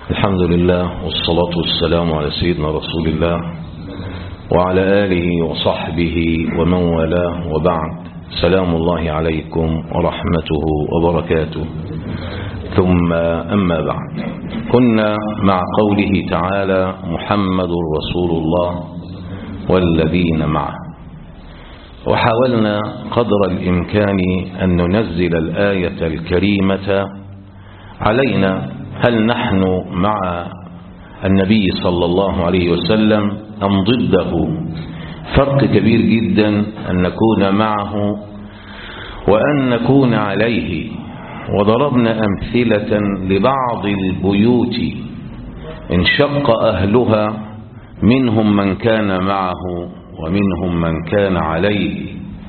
الحمد لله والصلاة والسلام على سيدنا رسول الله وعلى آله وصحبه ومن والاه وبعد سلام الله عليكم ورحمته وبركاته ثم أما بعد كنا مع قوله تعالى محمد رسول الله والذين معه وحاولنا قدر الإمكان أن ننزل الآية الكريمة علينا هل نحن مع النبي صلى الله عليه وسلم أم ضده فرق كبير جدا أن نكون معه وأن نكون عليه وضربنا أمثلة لبعض البيوت انشق أهلها منهم من كان معه ومنهم من كان عليه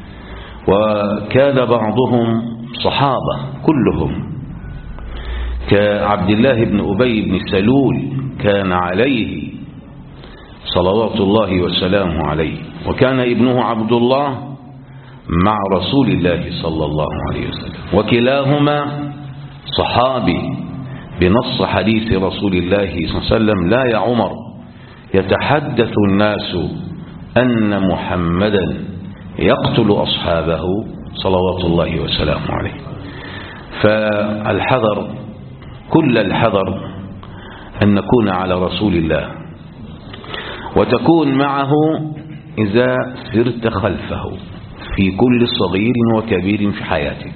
وكان بعضهم صحابة كلهم كعبد الله بن أبي بن سلول كان عليه صلوات الله وسلامه عليه وكان ابنه عبد الله مع رسول الله صلى الله عليه وسلم وكلاهما صحابي بنص حديث رسول الله صلى الله عليه وسلم لا يا عمر يتحدث الناس أن محمدا يقتل أصحابه صلوات الله وسلامه عليه فالحذر كل الحذر أن نكون على رسول الله وتكون معه إذا سرت خلفه في كل صغير وكبير في حياتك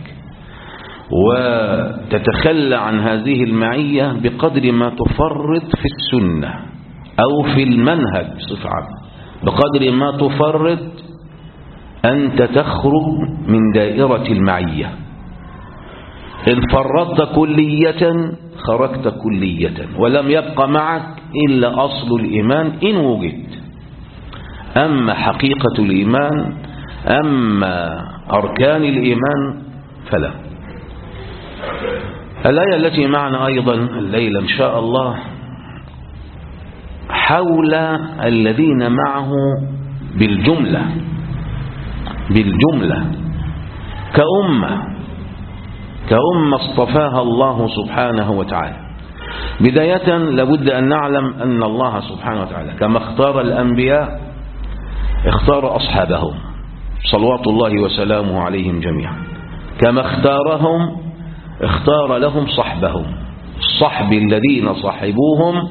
وتتخلى عن هذه المعية بقدر ما تفرط في السنة أو في المنهج بصفة عامة بقدر ما تفرط أنت تخرج من دائرة المعية إن فرطت كلية خرجت كلية ولم يبق معك إلا أصل الإيمان إن وجد أما حقيقة الإيمان أما أركان الإيمان فلا الآية التي معنا أيضا الليلة إن شاء الله حول الذين معه بالجملة بالجملة كأمة كأمة اصطفاها الله سبحانه وتعالى بداية لابد أن نعلم أن الله سبحانه وتعالى كما اختار الأنبياء اختار أصحابهم صلوات الله وسلامه عليهم جميعا كما اختارهم اختار لهم صحبهم الصحب الذين صحبوهم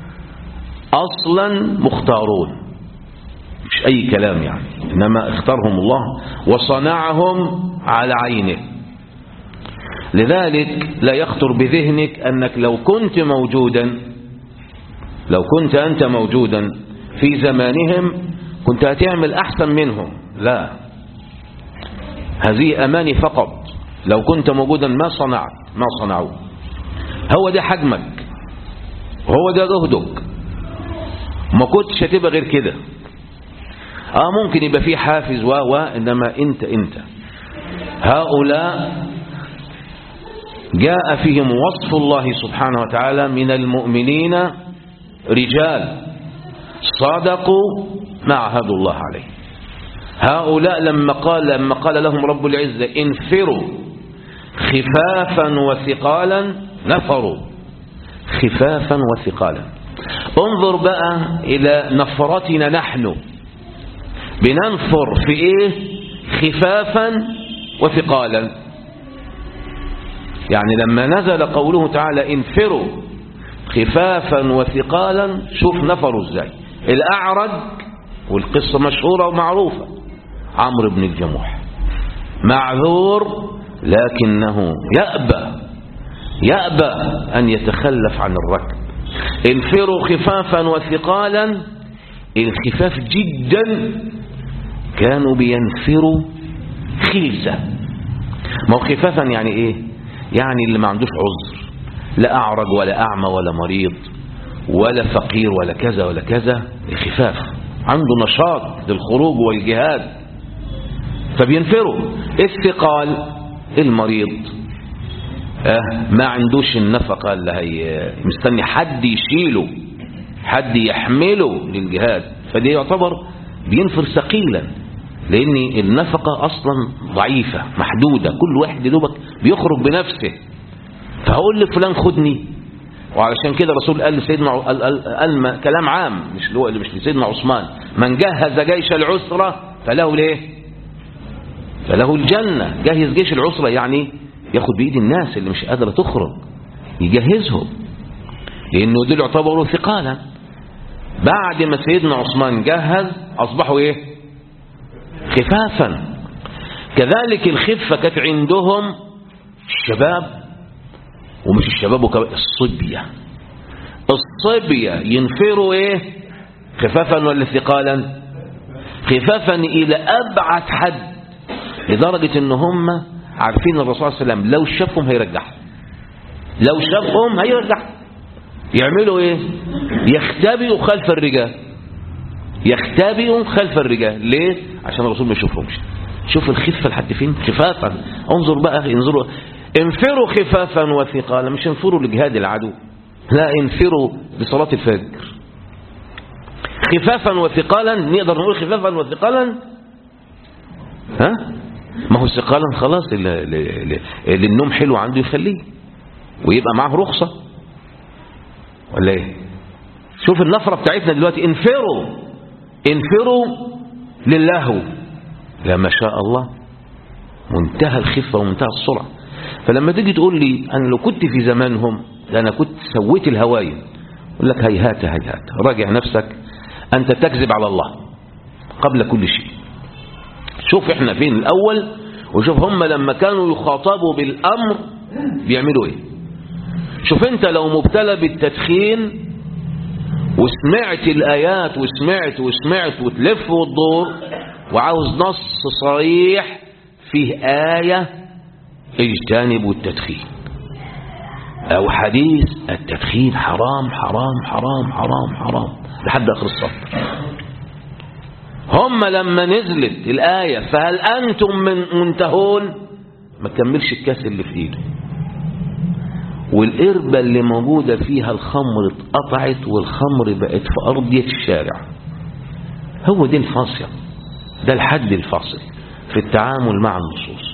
أصلا مختارون مش أي كلام يعني إنما اختارهم الله وصنعهم على عينه لذلك لا يخطر بذهنك أنك لو كنت موجودا لو كنت أنت موجودا في زمانهم كنت هتعمل أحسن منهم لا هذه أماني فقط لو كنت موجودا ما صنعت ما صنعوا هو ده حجمك وهو ده جهدك ما كنتش هتبقى غير كده اه ممكن يبقى في حافز و و انما انت انت هؤلاء جاء فيهم وصف الله سبحانه وتعالى من المؤمنين رجال صادقوا ما عهدوا الله عليه هؤلاء لما قال لما قال لهم رب العزة انفروا خفافا وثقالا نفروا خفافا وثقالا انظر بقى إلى نفرتنا نحن بننفر في ايه خفافا وثقالا يعني لما نزل قوله تعالى انفروا خفافا وثقالا شوف نفروا ازاي الأعرج والقصة مشهورة ومعروفة عمرو بن الجموح معذور لكنه يأبى يأبى أن يتخلف عن الركب انفروا خفافا وثقالا الخفاف جدا كانوا بينفروا خلسة ما هو خفافا يعني ايه يعني اللي ما عندوش عذر لا أعرج ولا أعمى ولا مريض ولا فقير ولا كذا ولا كذا الخفاف عنده نشاط للخروج والجهاد فبينفروا الثقال المريض آه ما عندوش النفقة اللي هي مستني حد يشيله حد يحمله للجهاد فدي يعتبر بينفر ثقيلا لأن النفقة أصلا ضعيفة محدودة كل واحد دوبك بيخرج بنفسه فهقول لفلان خدني وعلشان كده الرسول قال لسيدنا ع- قال, قال, قال ما- كلام عام مش اللي هو مش لسيدنا عثمان من جهز جيش العسرة فله ليه فله الجنة جهز جيش العسرة يعني ياخد بإيد الناس اللي مش قادرة تخرج يجهزهم لأنه دول يعتبروا ثقالا بعد ما سيدنا عثمان جهز أصبحوا إيه خفافا كذلك الخفة كانت عندهم الشباب ومش الشباب وكمان الصبية الصبية ينفروا ايه خفافا ولا ثقالا خفافا الى ابعد حد لدرجة ان هم عارفين الرسول صلى الله عليه وسلم لو شافهم هيرجعهم لو شافهم هيرجعهم يعملوا ايه يختبئوا خلف الرجال يختبئوا خلف الرجال ليه عشان الرسول ما يشوفهمش شوف الخفة لحد فين خفافا انظر بقى انظروا انفروا خفافا وثقالا مش انفروا لجهاد العدو لا انفروا لصلاة الفجر خفافا وثقالا نقدر نقول خفافا وثقالا ها ما هو ثقالا خلاص اللي, اللي, اللي النوم حلو عنده يخليه ويبقى معاه رخصة ولا ايه شوف النفرة بتاعتنا دلوقتي انفروا انفروا للهو لا ما شاء الله منتهى الخفة ومنتهى السرعة فلما تيجي تقول لي أنا لو كنت في زمانهم ده أنا كنت سويت الهواين أقول لك هيهات هيهات راجع نفسك أنت تكذب على الله قبل كل شيء شوف احنا فين الأول وشوف هم لما كانوا يخاطبوا بالأمر بيعملوا ايه شوف انت لو مبتلى بالتدخين وسمعت الآيات وسمعت وسمعت وتلف وتدور وعاوز نص صريح فيه آية اجتنبوا التدخين أو حديث التدخين حرام حرام حرام حرام حرام لحد آخر السطر هم لما نزلت الآية فهل أنتم من منتهون ما كملش الكاس اللي في إيده والقربة اللي موجودة فيها الخمر اتقطعت والخمر بقت في أرضية الشارع هو دي الفاصل ده الحد الفاصل في التعامل مع النصوص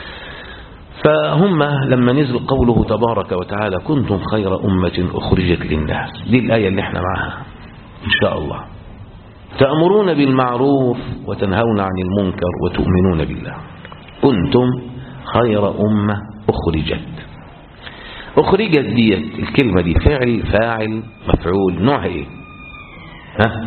فهم لما نزل قوله تبارك وتعالى كنتم خير أمة أخرجت للناس دي الآية اللي احنا معاها إن شاء الله تأمرون بالمعروف وتنهون عن المنكر وتؤمنون بالله كنتم خير أمة أخرجت أخرجت ديت الكلمة دي فعل فاعل مفعول نوعها إيه ها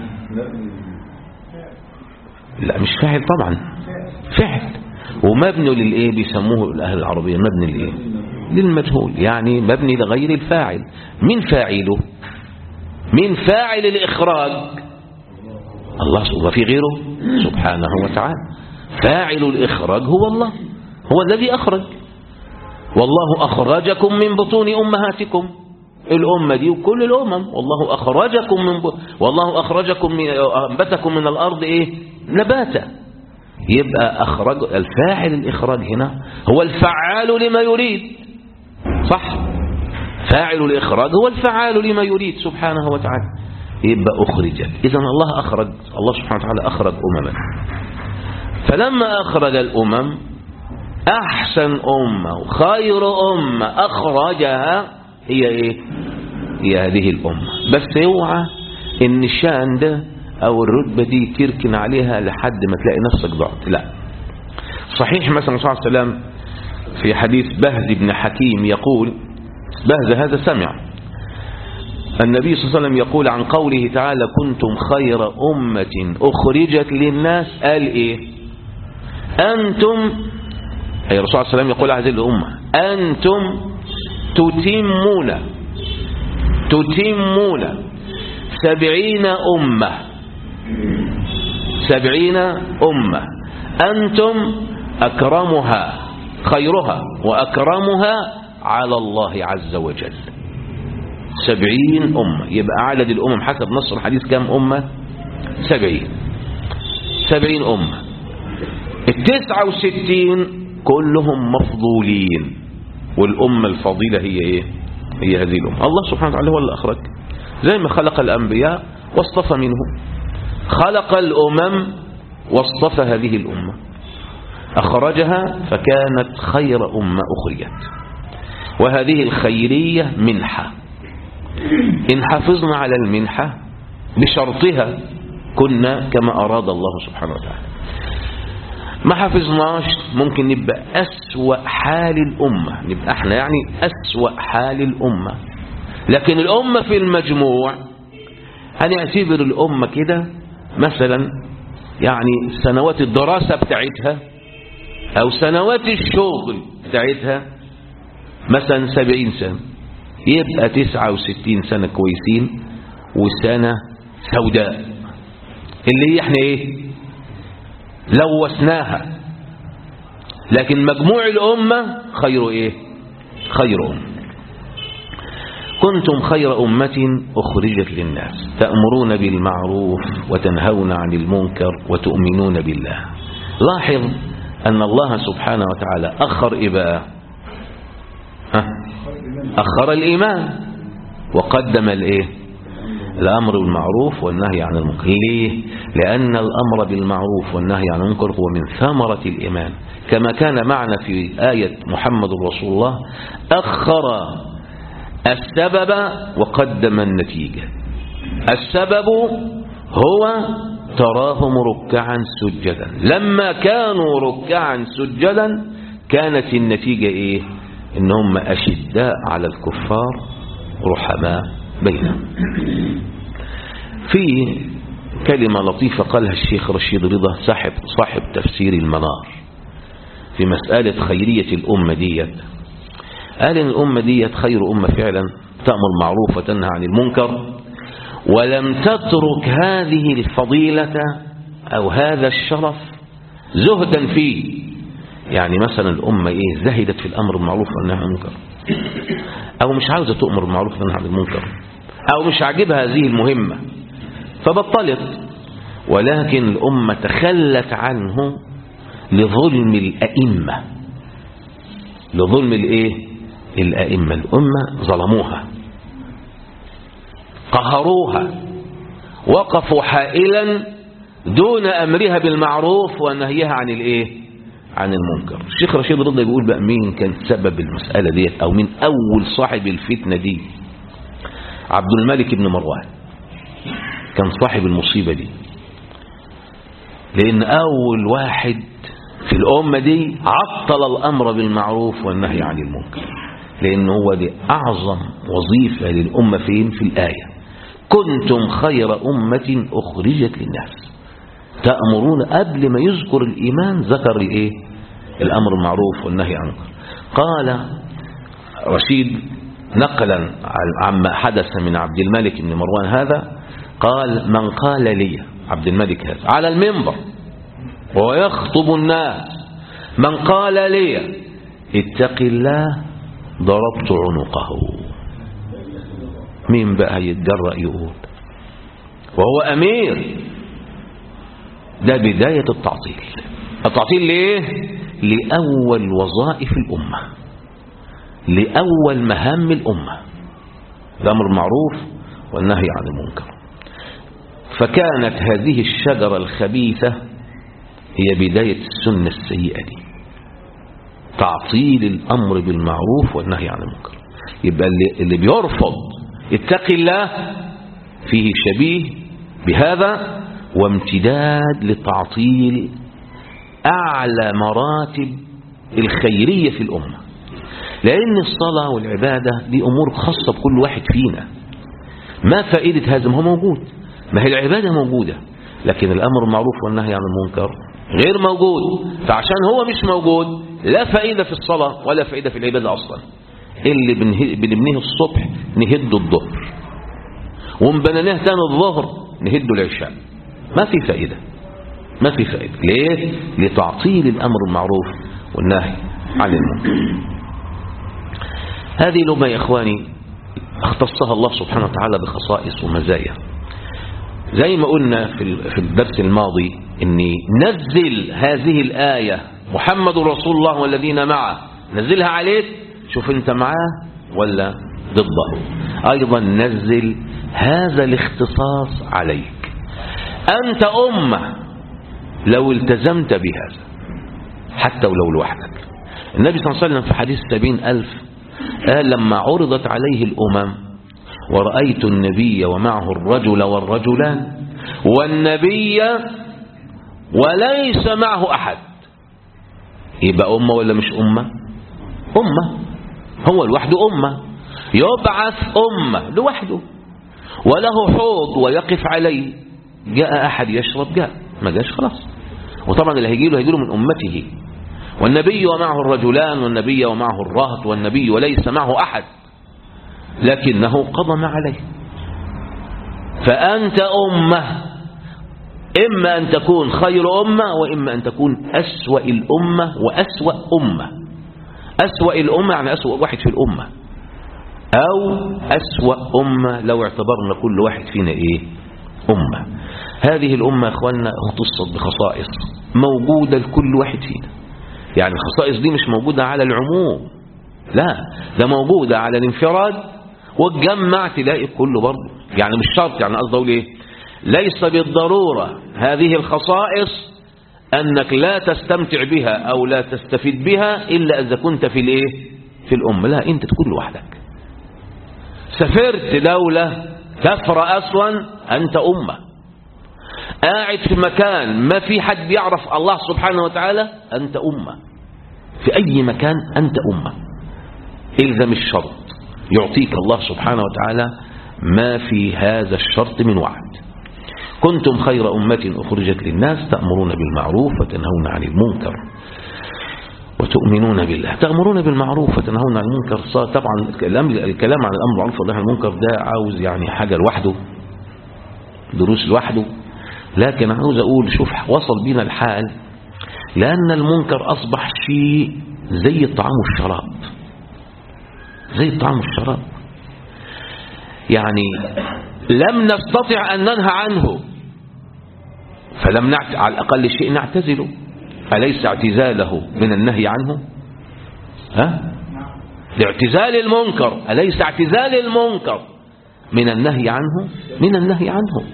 لا مش فاعل طبعا فعل ومبني للإيه بيسموه الأهل العربية مبني للإيه للمجهول يعني مبني لغير الفاعل من فاعله من فاعل الإخراج الله وفي غيره سبحانه وتعالى فاعل الإخراج هو الله هو الذي أخرج والله أخرجكم من بطون أمهاتكم الأمة دي وكل الأمم والله أخرجكم من ب... والله أخرجكم من أنبتكم من الأرض إيه نباتا يبقى أخرج الفاعل الإخراج هنا هو الفعال لما يريد صح فاعل الإخراج هو الفعال لما يريد سبحانه وتعالى يبقى أخرجت إذا الله أخرج الله سبحانه وتعالى أخرج أمما فلما أخرج الأمم أحسن أمة وخير أمة أخرجها هي إيه هي هذه الأمة بس اوعى إن الشان ده أو الرتبة دي تركن عليها لحد ما تلاقي نفسك ضعت لا صحيح مثلا صلى الله عليه وسلم في حديث بهز بن حكيم يقول بهز هذا سمع النبي صلى الله عليه وسلم يقول عن قوله تعالى كنتم خير أمة أخرجت للناس قال إيه أنتم أي الرسول صلى الله عليه وسلم يقول هذه الأمة أنتم تتمون تتمون سبعين أمة سبعين أمة أنتم أكرمها خيرها وأكرمها على الله عز وجل سبعين أمة يبقى عدد الأمم حسب نص الحديث كم أمة سبعين سبعين أمة التسعة وستين كلهم مفضولين والأمة الفضيلة هي إيه هي هذه الأمة الله سبحانه وتعالى هو اللي أخرج زي ما خلق الأنبياء واصطفى منهم خلق الأمم واصطفى هذه الأمة أخرجها فكانت خير أمة أخرجت وهذه الخيرية منحة إن حافظنا على المنحة بشرطها كنا كما أراد الله سبحانه وتعالى ما حفظناش ممكن نبقى أسوأ حال الأمة نبقى احنا يعني أسوأ حال الأمة لكن الأمة في المجموع هنعتبر الأمة كده مثلا يعني سنوات الدراسة بتاعتها أو سنوات الشغل بتاعتها مثلا سبعين سنة يبقى تسعة وستين سنة كويسين وسنة سوداء اللي هي احنا ايه لوثناها لكن مجموع الأمة خير ايه خير أمة كنتم خير أمة أخرجت للناس تأمرون بالمعروف وتنهون عن المنكر وتؤمنون بالله لاحظ أن الله سبحانه وتعالى أخر إباء أخر الإيمان وقدم الإيه الأمر بالمعروف والنهي عن المنكر ليه لأن الأمر بالمعروف والنهي عن المنكر هو من ثمرة الإيمان كما كان معنا في آية محمد رسول الله أخر السبب وقدم النتيجة السبب هو تراهم ركعا سجدا لما كانوا ركعا سجدا كانت النتيجة ايه انهم اشداء على الكفار رحماء بينهم في كلمة لطيفة قالها الشيخ رشيد رضا صاحب, صاحب تفسير المنار في مسألة خيرية الأمة ديت قال ان الأمة ديت خير أمة فعلا تأمر معروف وتنهى عن المنكر ولم تترك هذه الفضيلة أو هذا الشرف زهدا فيه يعني مثلا الأمة إيه زهدت في الأمر بالمعروف والنهي عن المنكر أو مش عاوزة تؤمر بالمعروف والنهي عن المنكر أو مش عاجبها هذه المهمة فبطلت ولكن الأمة تخلت عنه لظلم الأئمة لظلم الإيه الأئمة الأمة ظلموها قهروها وقفوا حائلا دون أمرها بالمعروف ونهيها عن الإيه عن المنكر الشيخ رشيد رضا بيقول بقى مين كان سبب المسألة ديت أو من أول صاحب الفتنة دي عبد الملك بن مروان كان صاحب المصيبة دي لأن أول واحد في الأمة دي عطل الأمر بالمعروف والنهي عن المنكر لأن هو دي أعظم وظيفة للأمة فين في الآية كنتم خير أمة أخرجت للناس تأمرون قبل ما يذكر الإيمان ذكر الإيه الأمر المعروف والنهي عن المنكر قال رشيد نقلا عما حدث من عبد الملك بن مروان هذا قال من قال لي عبد الملك هذا على المنبر ويخطب الناس من قال لي اتق الله ضربت عنقه مين بقى يتجرأ يقول وهو أمير ده بداية التعطيل التعطيل ليه لأول وظائف الأمة لأول مهام الأمة الأمر المعروف والنهي عن المنكر فكانت هذه الشجرة الخبيثة هي بداية السنة السيئة دي تعطيل الأمر بالمعروف والنهي عن المنكر يبقى اللي, اللي بيرفض اتق الله فيه شبيه بهذا وامتداد لتعطيل أعلى مراتب الخيرية في الأمة لأن الصلاة والعبادة دي أمور خاصة بكل واحد فينا ما فائدة هذا ما هو موجود ما هي العبادة موجودة لكن الأمر المعروف والنهي عن المنكر غير موجود فعشان هو مش موجود لا فائدة في الصلاة ولا فائدة في العبادة أصلا اللي بنبنيه الصبح نهده الظهر ومبنناه تاني الظهر نهده العشاء ما في فائدة ما في فائدة ليه؟ لتعطيل الأمر المعروف والنهي عن المنكر هذه لما يا إخواني اختصها الله سبحانه وتعالى بخصائص ومزايا زي ما قلنا في الدرس الماضي أني نزل هذه الآية محمد رسول الله والذين معه نزلها عليك شوف انت معاه ولا ضده أيضا نزل هذا الاختصاص عليك أنت أمة لو التزمت بهذا حتى ولو لوحدك النبي صلى الله عليه وسلم في حديث سبين ألف قال لما عرضت عليه الأمم ورأيت النبي ومعه الرجل والرجلان والنبي وليس معه أحد يبقى أمة ولا مش أمة أمة هو لوحده أمة يبعث أمة لوحده وله حوض ويقف عليه جاء أحد يشرب جاء ما جاش خلاص وطبعا اللي هيجي له هيجي له من أمته والنبي ومعه الرجلان والنبي ومعه الرهط والنبي وليس معه أحد لكنه قضى ما عليه فأنت أمة إما أن تكون خير أمة وإما أن تكون أسوأ الأمة وأسوأ أمة أسوأ الأمة يعني أسوأ واحد في الأمة أو أسوأ أمة لو اعتبرنا كل واحد فينا إيه أمة هذه الأمة يا أخواننا اختصت بخصائص موجودة لكل واحد فينا يعني الخصائص دي مش موجودة على العموم لا ده موجودة على الانفراد والجمع تلاقي كله برضه يعني مش شرط يعني قصدي اقول ايه ليس بالضرورة هذه الخصائص أنك لا تستمتع بها أو لا تستفيد بها إلا إذا كنت في الإيه في الأمة لا أنت تكون لوحدك سافرت دولة كفر أصلا أنت أمة قاعد في مكان ما في حد يعرف الله سبحانه وتعالى أنت أمة في أي مكان أنت أمة إلزم الشرط يعطيك الله سبحانه وتعالى ما في هذا الشرط من وعد كنتم خير أمة أخرجت للناس تأمرون بالمعروف وتنهون عن المنكر وتؤمنون بالله تأمرون بالمعروف وتنهون عن المنكر طبعا الكلام عن الأمر بالمعروف والنهي عن المنكر ده عاوز يعني حاجة لوحده دروس لوحده لكن عاوز أقول شوف وصل بنا الحال لأن المنكر أصبح شيء زي الطعام والشراب زي الطعام والشراب يعني لم نستطع أن ننهى عنه فلم نعت... على الأقل شيء نعتزله أليس اعتزاله من النهي عنه ها لاعتزال المنكر أليس اعتزال المنكر من النهي عنه من النهي عنه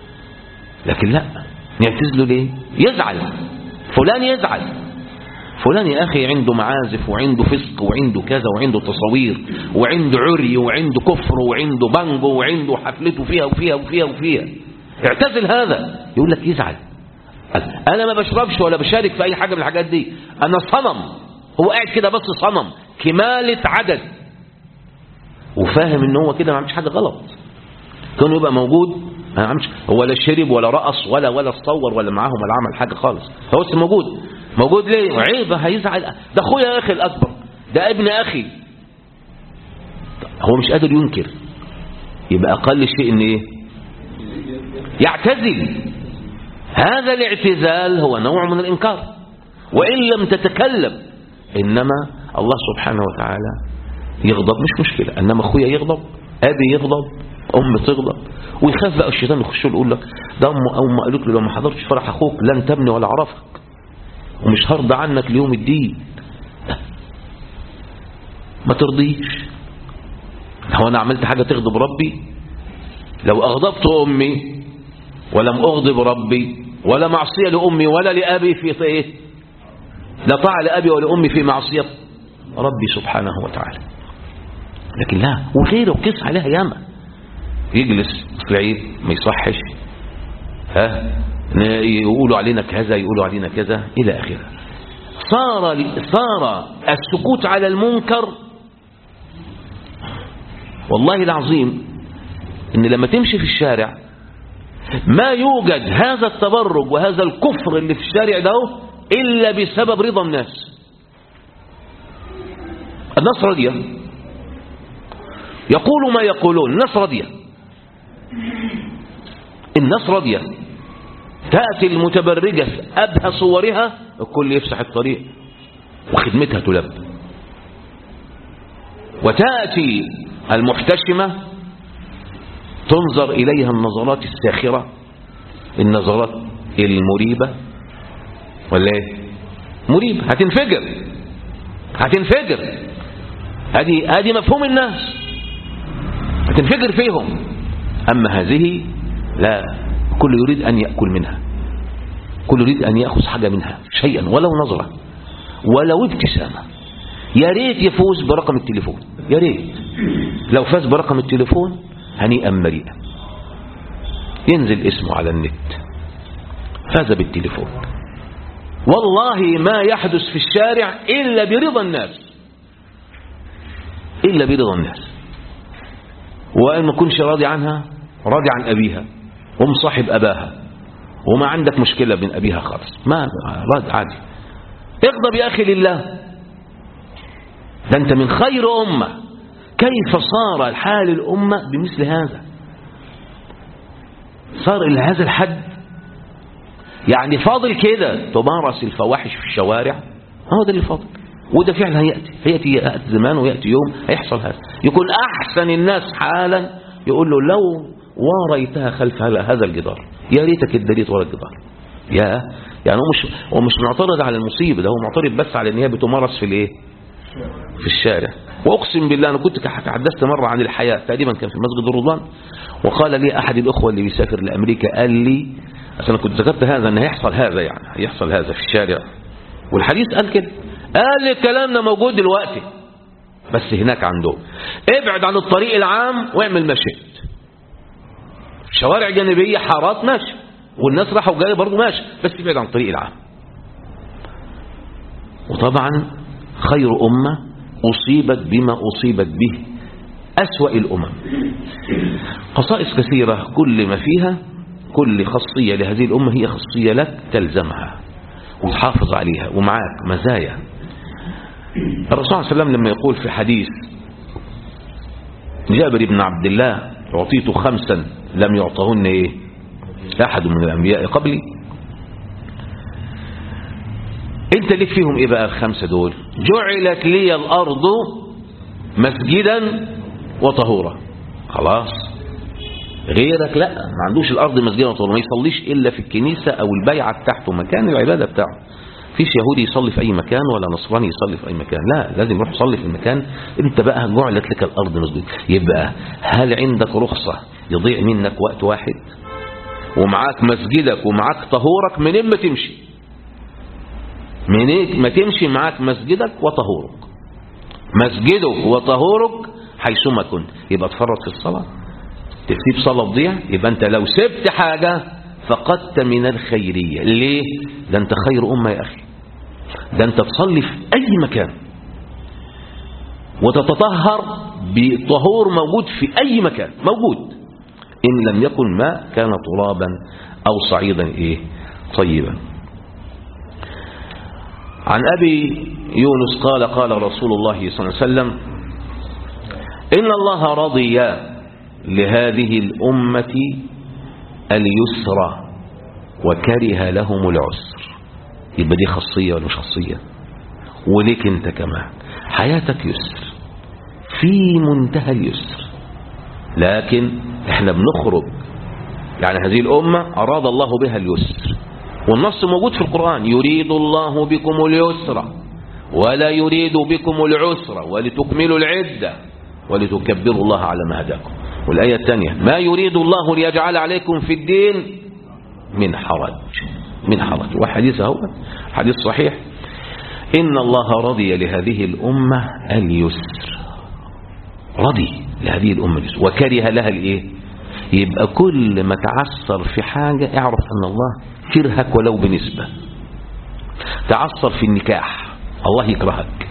لكن لا نعتزله ليه يزعل فلان يزعل فلان يا أخي عنده معازف وعنده فسق وعنده كذا وعنده تصوير وعنده عري وعنده كفر وعنده بانجو وعنده حفلته فيها وفيها وفيها وفيها اعتزل هذا يقول لك يزعل أنا ما بشربش ولا بشارك في أي حاجة من الحاجات دي أنا صنم هو قاعد كده بس صنم كمالة عدد وفاهم ان هو كده ما عملش حاجة غلط كان يبقى موجود ما عملش هو لا شرب ولا رقص ولا ولا صور ولا معاهم ولا عمل حاجة خالص هو بس موجود موجود ليه عيب هيزعل ده اخويا يا اخي الاكبر ده ابن اخي هو مش قادر ينكر يبقى اقل شيء ان ايه يعتزل هذا الاعتزال هو نوع من الانكار وان لم تتكلم انما الله سبحانه وتعالى يغضب مش مشكلة انما اخويا يغضب ابي يغضب ام تغضب ويخاف بقى الشيطان يخش له يقول لك ده ام او ما قالت له لو ما حضرتش فرح اخوك لن تبني ولا اعرفك ومش هرضى عنك ليوم الدين ما ترضيش هو انا عملت حاجة تغضب ربي لو اغضبت امي ولم اغضب ربي ولا معصية لامي ولا لابي في ايه لا طاعة لابي ولا امي في معصية ربي سبحانه وتعالى لكن لا وغيره قيس عليها ياما يجلس في العيد ما يصحش ها يقولوا علينا كذا يقولوا علينا كذا إلى آخره صار صار السكوت على المنكر والله العظيم ان لما تمشي في الشارع ما يوجد هذا التبرج وهذا الكفر اللي في الشارع ده إلا بسبب رضا الناس الناس راضية يقول ما يقولون الناس راضية الناس راضية تأتي المتبرجة في أبهى صورها الكل يفسح الطريق وخدمتها تلب وتأتي المحتشمة تنظر إليها النظرات الساخرة النظرات المريبة ولا ايه مريبة هتنفجر هتنفجر هذه هذه مفهوم الناس هتنفجر فيهم أما هذه لا كل يريد أن يأكل منها كل يريد أن يأخذ حاجة منها شيئا ولو نظرة ولو ابتسامة يا ريت يفوز برقم التليفون يا ريت لو فاز برقم التليفون هنيئا مريئا ينزل اسمه على النت فاز بالتليفون والله ما يحدث في الشارع إلا برضا الناس إلا برضا الناس وإن ما كنش راضي عنها راضي عن أبيها ومصاحب أباها وما عندك مشكلة بين أبيها خالص ما راضي عادي اغضب يا أخي لله ده أنت من خير أمة كيف صار حال الأمة بمثل هذا صار إلى هذا الحد يعني فاضل كده تمارس الفواحش في الشوارع هو ده اللي فاضل وده فعلا هيأتي هيأتي يأتي زمان ويأتي يوم هيحصل هذا يكون أحسن الناس حالا يقول له لو وريتها خلف هذا الجدار يا ريتك ادريت ورا الجدار يا يعني هو مش هو مش معترض على المصيبه ده هو معترض بس على ان هي بتمارس في الايه في الشارع واقسم بالله انا كنت تحدثت مره عن الحياه تقريبا كان في مسجد الرضوان وقال لي احد الاخوه اللي بيسافر لامريكا قال لي عشان انا كنت ذكرت هذا ان هيحصل هذا يعني هيحصل هذا في الشارع والحديث قال كده قال لي الكلام ده موجود دلوقتي بس هناك عندهم ابعد عن الطريق العام واعمل مشيت شوارع جانبية حارات ماشي والناس راحوا جايه برضه ماشي بس ابعد عن الطريق العام وطبعا خير أمة أصيبت بما أصيبت به أسوأ الأمم خصائص كثيرة كل ما فيها كل خاصية لهذه الأمة هي خاصية لك تلزمها وتحافظ عليها ومعاك مزايا الرسول صلى الله عليه وسلم لما يقول في حديث جابر بن عبد الله أعطيت خمسا لم يعطهن إيه أحد من الأنبياء قبلي انت ليك فيهم ايه بقى الخمسة دول جعلت لي الارض مسجدا وطهورا خلاص غيرك لا ما عندوش الارض مسجدا وطهورا ما يصليش الا في الكنيسة او البيعة بتاعته مكان العبادة بتاعه فيش يهودي يصلي في اي مكان ولا نصراني يصلي في اي مكان لا لازم يروح يصلي في المكان انت بقى جعلت لك الارض مسجد يبقى هل عندك رخصة يضيع منك وقت واحد ومعاك مسجدك ومعاك طهورك منين ما تمشي منين ما تمشي معاك مسجدك وطهورك مسجدك وطهورك حيثما كنت يبقى تفرط في الصلاة تسيب صلاة تضيع يبقى انت لو سبت حاجة فقدت من الخيرية ليه ده انت خير أمة يا أخي ده انت تصلي في أي مكان وتتطهر بطهور موجود في أي مكان موجود إن لم يكن ماء كان ترابا أو صعيدا إيه طيبا عن أبي يونس قال قال رسول الله صلى الله عليه وسلم إن الله رضي لهذه الأمة اليسر وكره لهم العسر يبقى دي خاصية ولا مش خاصية وليك انت كمان حياتك يسر في منتهى اليسر لكن احنا بنخرج يعني هذه الأمة أراد الله بها اليسر والنص موجود في القرآن يريد الله بكم اليسر ولا يريد بكم العسر ولتكملوا العدة ولتكبروا الله على ما هداكم والآية الثانية ما يريد الله ليجعل عليكم في الدين من حرج من حرج وحديث هو حديث صحيح إن الله رضي لهذه الأمة اليسر رضي لهذه الأمة اليسر وكره لها الإيه يبقى كل ما تعثر في حاجة اعرف أن الله كرهك ولو بنسبة تعثر في النكاح الله يكرهك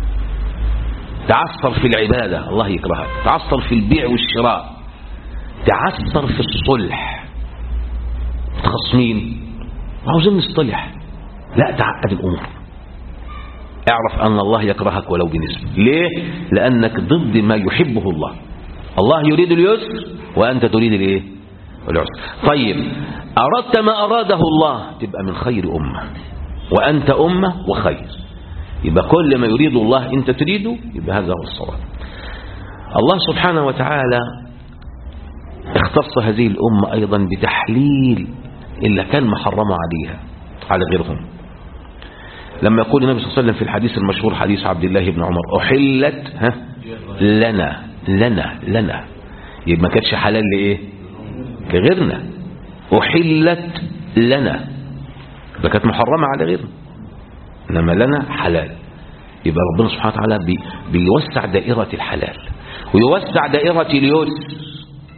تعثر في العبادة الله يكرهك تعثر في البيع والشراء تعثر في الصلح متخصمين عاوزين نصطلح لا تعقد الأمور اعرف أن الله يكرهك ولو بنسبة ليه؟ لأنك ضد ما يحبه الله الله يريد اليسر وأنت تريد الايه العسر طيب أردت ما أراده الله تبقى من خير أمة وأنت أمة وخير يبقى كل ما يريد الله أنت تريده يبقى هذا هو الصواب الله سبحانه وتعالى اختص هذه الأمة أيضا بتحليل إلا كان محرمة عليها على غيرهم لما يقول النبي صلى الله عليه وسلم في الحديث المشهور حديث عبد الله بن عمر أحلت ها لنا لنا لنا يبقى ما كانتش حلال لإيه كغيرنا أحلت لنا ده كانت محرمة على غيرنا إنما لنا حلال يبقى ربنا سبحانه وتعالى بي بيوسع دائرة الحلال ويوسع دائرة اليسر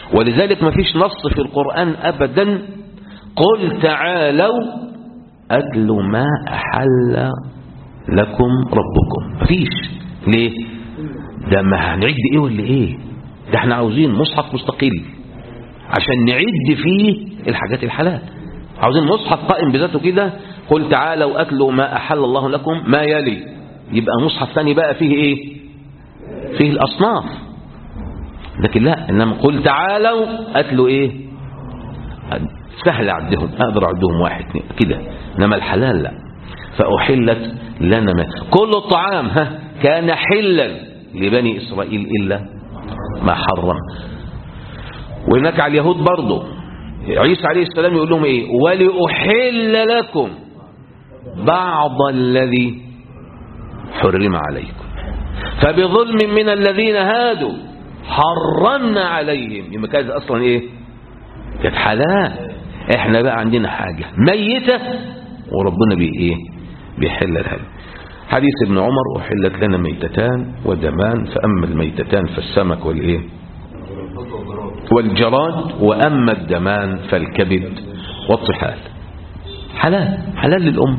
ولذلك ما فيش نص في القرآن أبدا قل تعالوا أتل ما أحل لكم ربكم مفيش ليه ده ما هنعد ايه ولا ايه ده احنا عاوزين مصحف مستقل عشان نعد فيه الحاجات الحلال عاوزين مصحف قائم بذاته كده قل تعالوا أتلوا ما أحل الله لكم ما يلي يبقى مصحف ثاني بقى فيه ايه فيه الأصناف لكن لا إنما قل تعالوا أتلوا ايه سهل عدهم أقدر أعدهم واحد اثنين كده إنما الحلال لا فأحلت لنا ما كل الطعام ها كان حلا لبني إسرائيل إلا ما حرم وهناك على اليهود برضه عيسى عليه السلام يقول لهم ايه ولأحل لكم بعض الذي حرم عليكم فبظلم من الذين هادوا حرمنا عليهم يبقى كانت اصلا ايه كانت حلال احنا بقى عندنا حاجة ميتة وربنا بي ايه بيحل لها حديث ابن عمر أحلت لنا ميتتان ودمان فأما الميتتان فالسمك والإيه والجراد وأما الدمان فالكبد والطحال حلال حلال للأم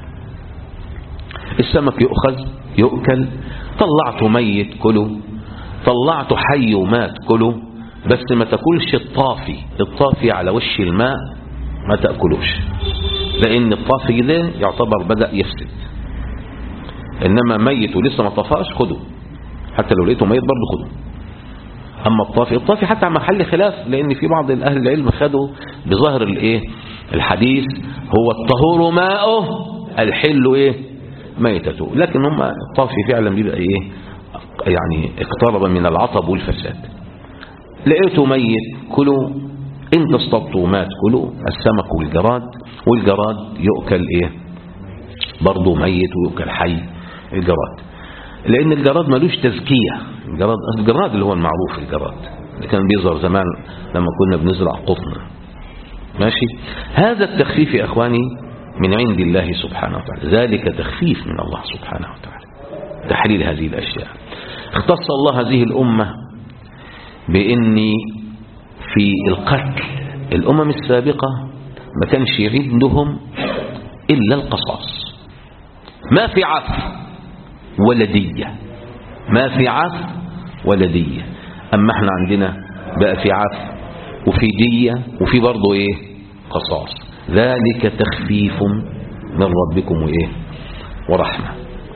السمك يؤخذ يؤكل طلعته ميت كله طلعته حي ومات كله بس ما تاكلش الطافي الطافي على وش الماء ما تأكلوش لأن الطافي ده يعتبر بدأ يفسد إنما ميت ولسه ما طفاش خده حتى لو لقيته ميت برضه خده أما الطافي الطافي حتى على محل خلاف لأن في بعض أهل العلم خدوا بظاهر الإيه الحديث هو الطهور ماؤه الحل إيه ميتته لكن هم الطافي فعلا بيبقى إيه يعني اقترب من العطب والفساد لقيته ميت كلوا انت اصطدتوا مات كلوا السمك والجراد والجراد يؤكل ايه برضه ميت ويؤكل حي الجراد لان الجراد ملوش تزكية الجراد الجراد اللي هو المعروف الجراد اللي كان بيظهر زمان لما كنا بنزرع قطن ماشي هذا التخفيف يا اخواني من عند الله سبحانه وتعالى ذلك تخفيف من الله سبحانه وتعالى تحليل هذه الاشياء اختص الله هذه الامه باني في القتل الأمم السابقة ما كانش عندهم إلا القصاص ما في عفو ولا دية ما في عفو ولا دية أما احنا عندنا بقى في عفو وفي دية وفي برضه ايه قصاص ذلك تخفيف من ربكم وايه ورحمة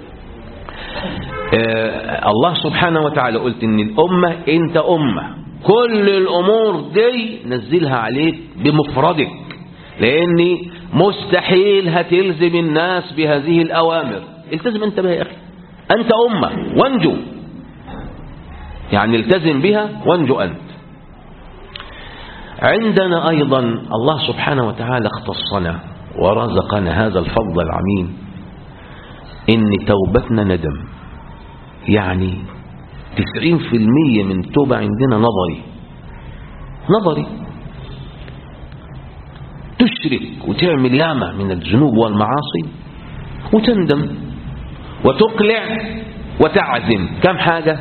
آه الله سبحانه وتعالى قلت ان الأمة انت أمة كل الأمور دي نزلها عليك بمفردك لأن مستحيل هتلزم الناس بهذه الأوامر التزم أنت بها يا أخي أنت أمة وانجو يعني التزم بها وانجو أنت عندنا أيضا الله سبحانه وتعالى اختصنا ورزقنا هذا الفضل العميم إن توبتنا ندم يعني تسعين في المية من التوبة عندنا نظري نظري تشرك وتعمل ياما من الذنوب والمعاصي وتندم وتقلع وتعزم كم حاجة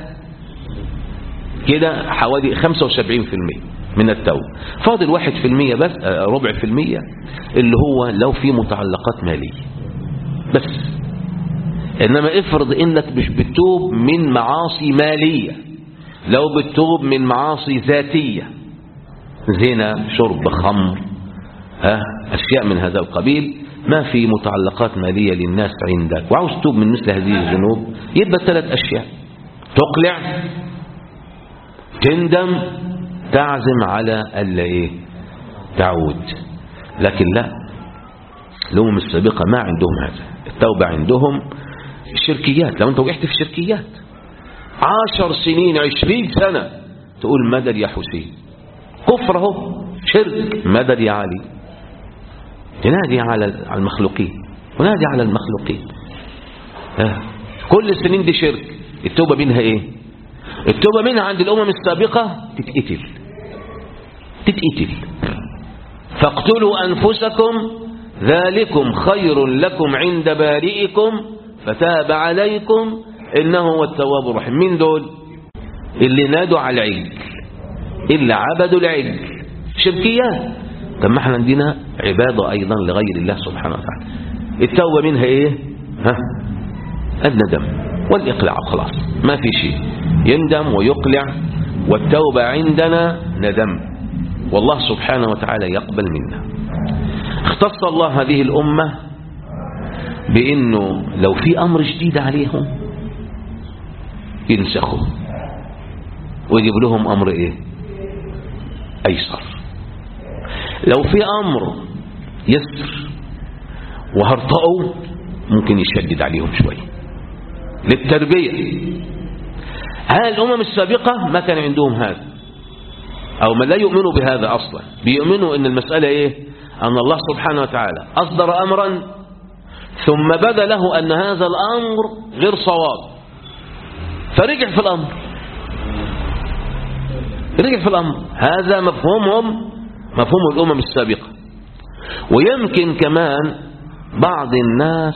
كده حوالي 75% من التوبة فاضل واحد في المية بس ربع في المية اللي هو لو في متعلقات مالية بس إنما افرض إنك مش بتتوب من معاصي مالية لو بتتوب من معاصي ذاتية زنا شرب خمر ها أشياء من هذا القبيل ما في متعلقات مالية للناس عندك وعاوز تتوب من مثل هذه الذنوب يبقى ثلاث أشياء تقلع تندم تعزم على ألا إيه تعود لكن لا الأمم السابقة ما عندهم هذا التوبة عندهم الشركيات لو انت وقعت في شركيات عشر سنين عشرين سنة تقول مدد يا حسين كفر اهو شرك مدد يا علي تنادي على المخلوقين ونادي على المخلوقين آه. كل السنين دي شرك التوبة منها ايه التوبة منها عند الأمم السابقة تتقتل تتقتل فاقتلوا أنفسكم ذلكم خير لكم عند بارئكم فتاب عليكم إنه هو التواب الرحيم مين دول اللي نادوا على العجل إلا عبدوا العجل شركيات طب ما احنا عندنا عبادة أيضا لغير الله سبحانه وتعالى التوبة منها إيه ها الندم والإقلاع خلاص ما في شيء يندم ويقلع والتوبة عندنا ندم والله سبحانه وتعالى يقبل منا اختص الله هذه الأمة بأنه لو في أمر جديد عليهم ينسخوا ويجيب لهم أمر إيه أيسر لو في أمر يسر وهرطأوا ممكن يشدد عليهم شوي للتربية هذه الأمم السابقة ما كان عندهم هذا أو ما لا يؤمنوا بهذا أصلا بيؤمنوا أن المسألة إيه أن الله سبحانه وتعالى أصدر أمرا ثم بدا له أن هذا الأمر غير صواب فرجع في الأمر رجع في الأمر هذا مفهومهم مفهوم الأمم السابقة ويمكن كمان بعض الناس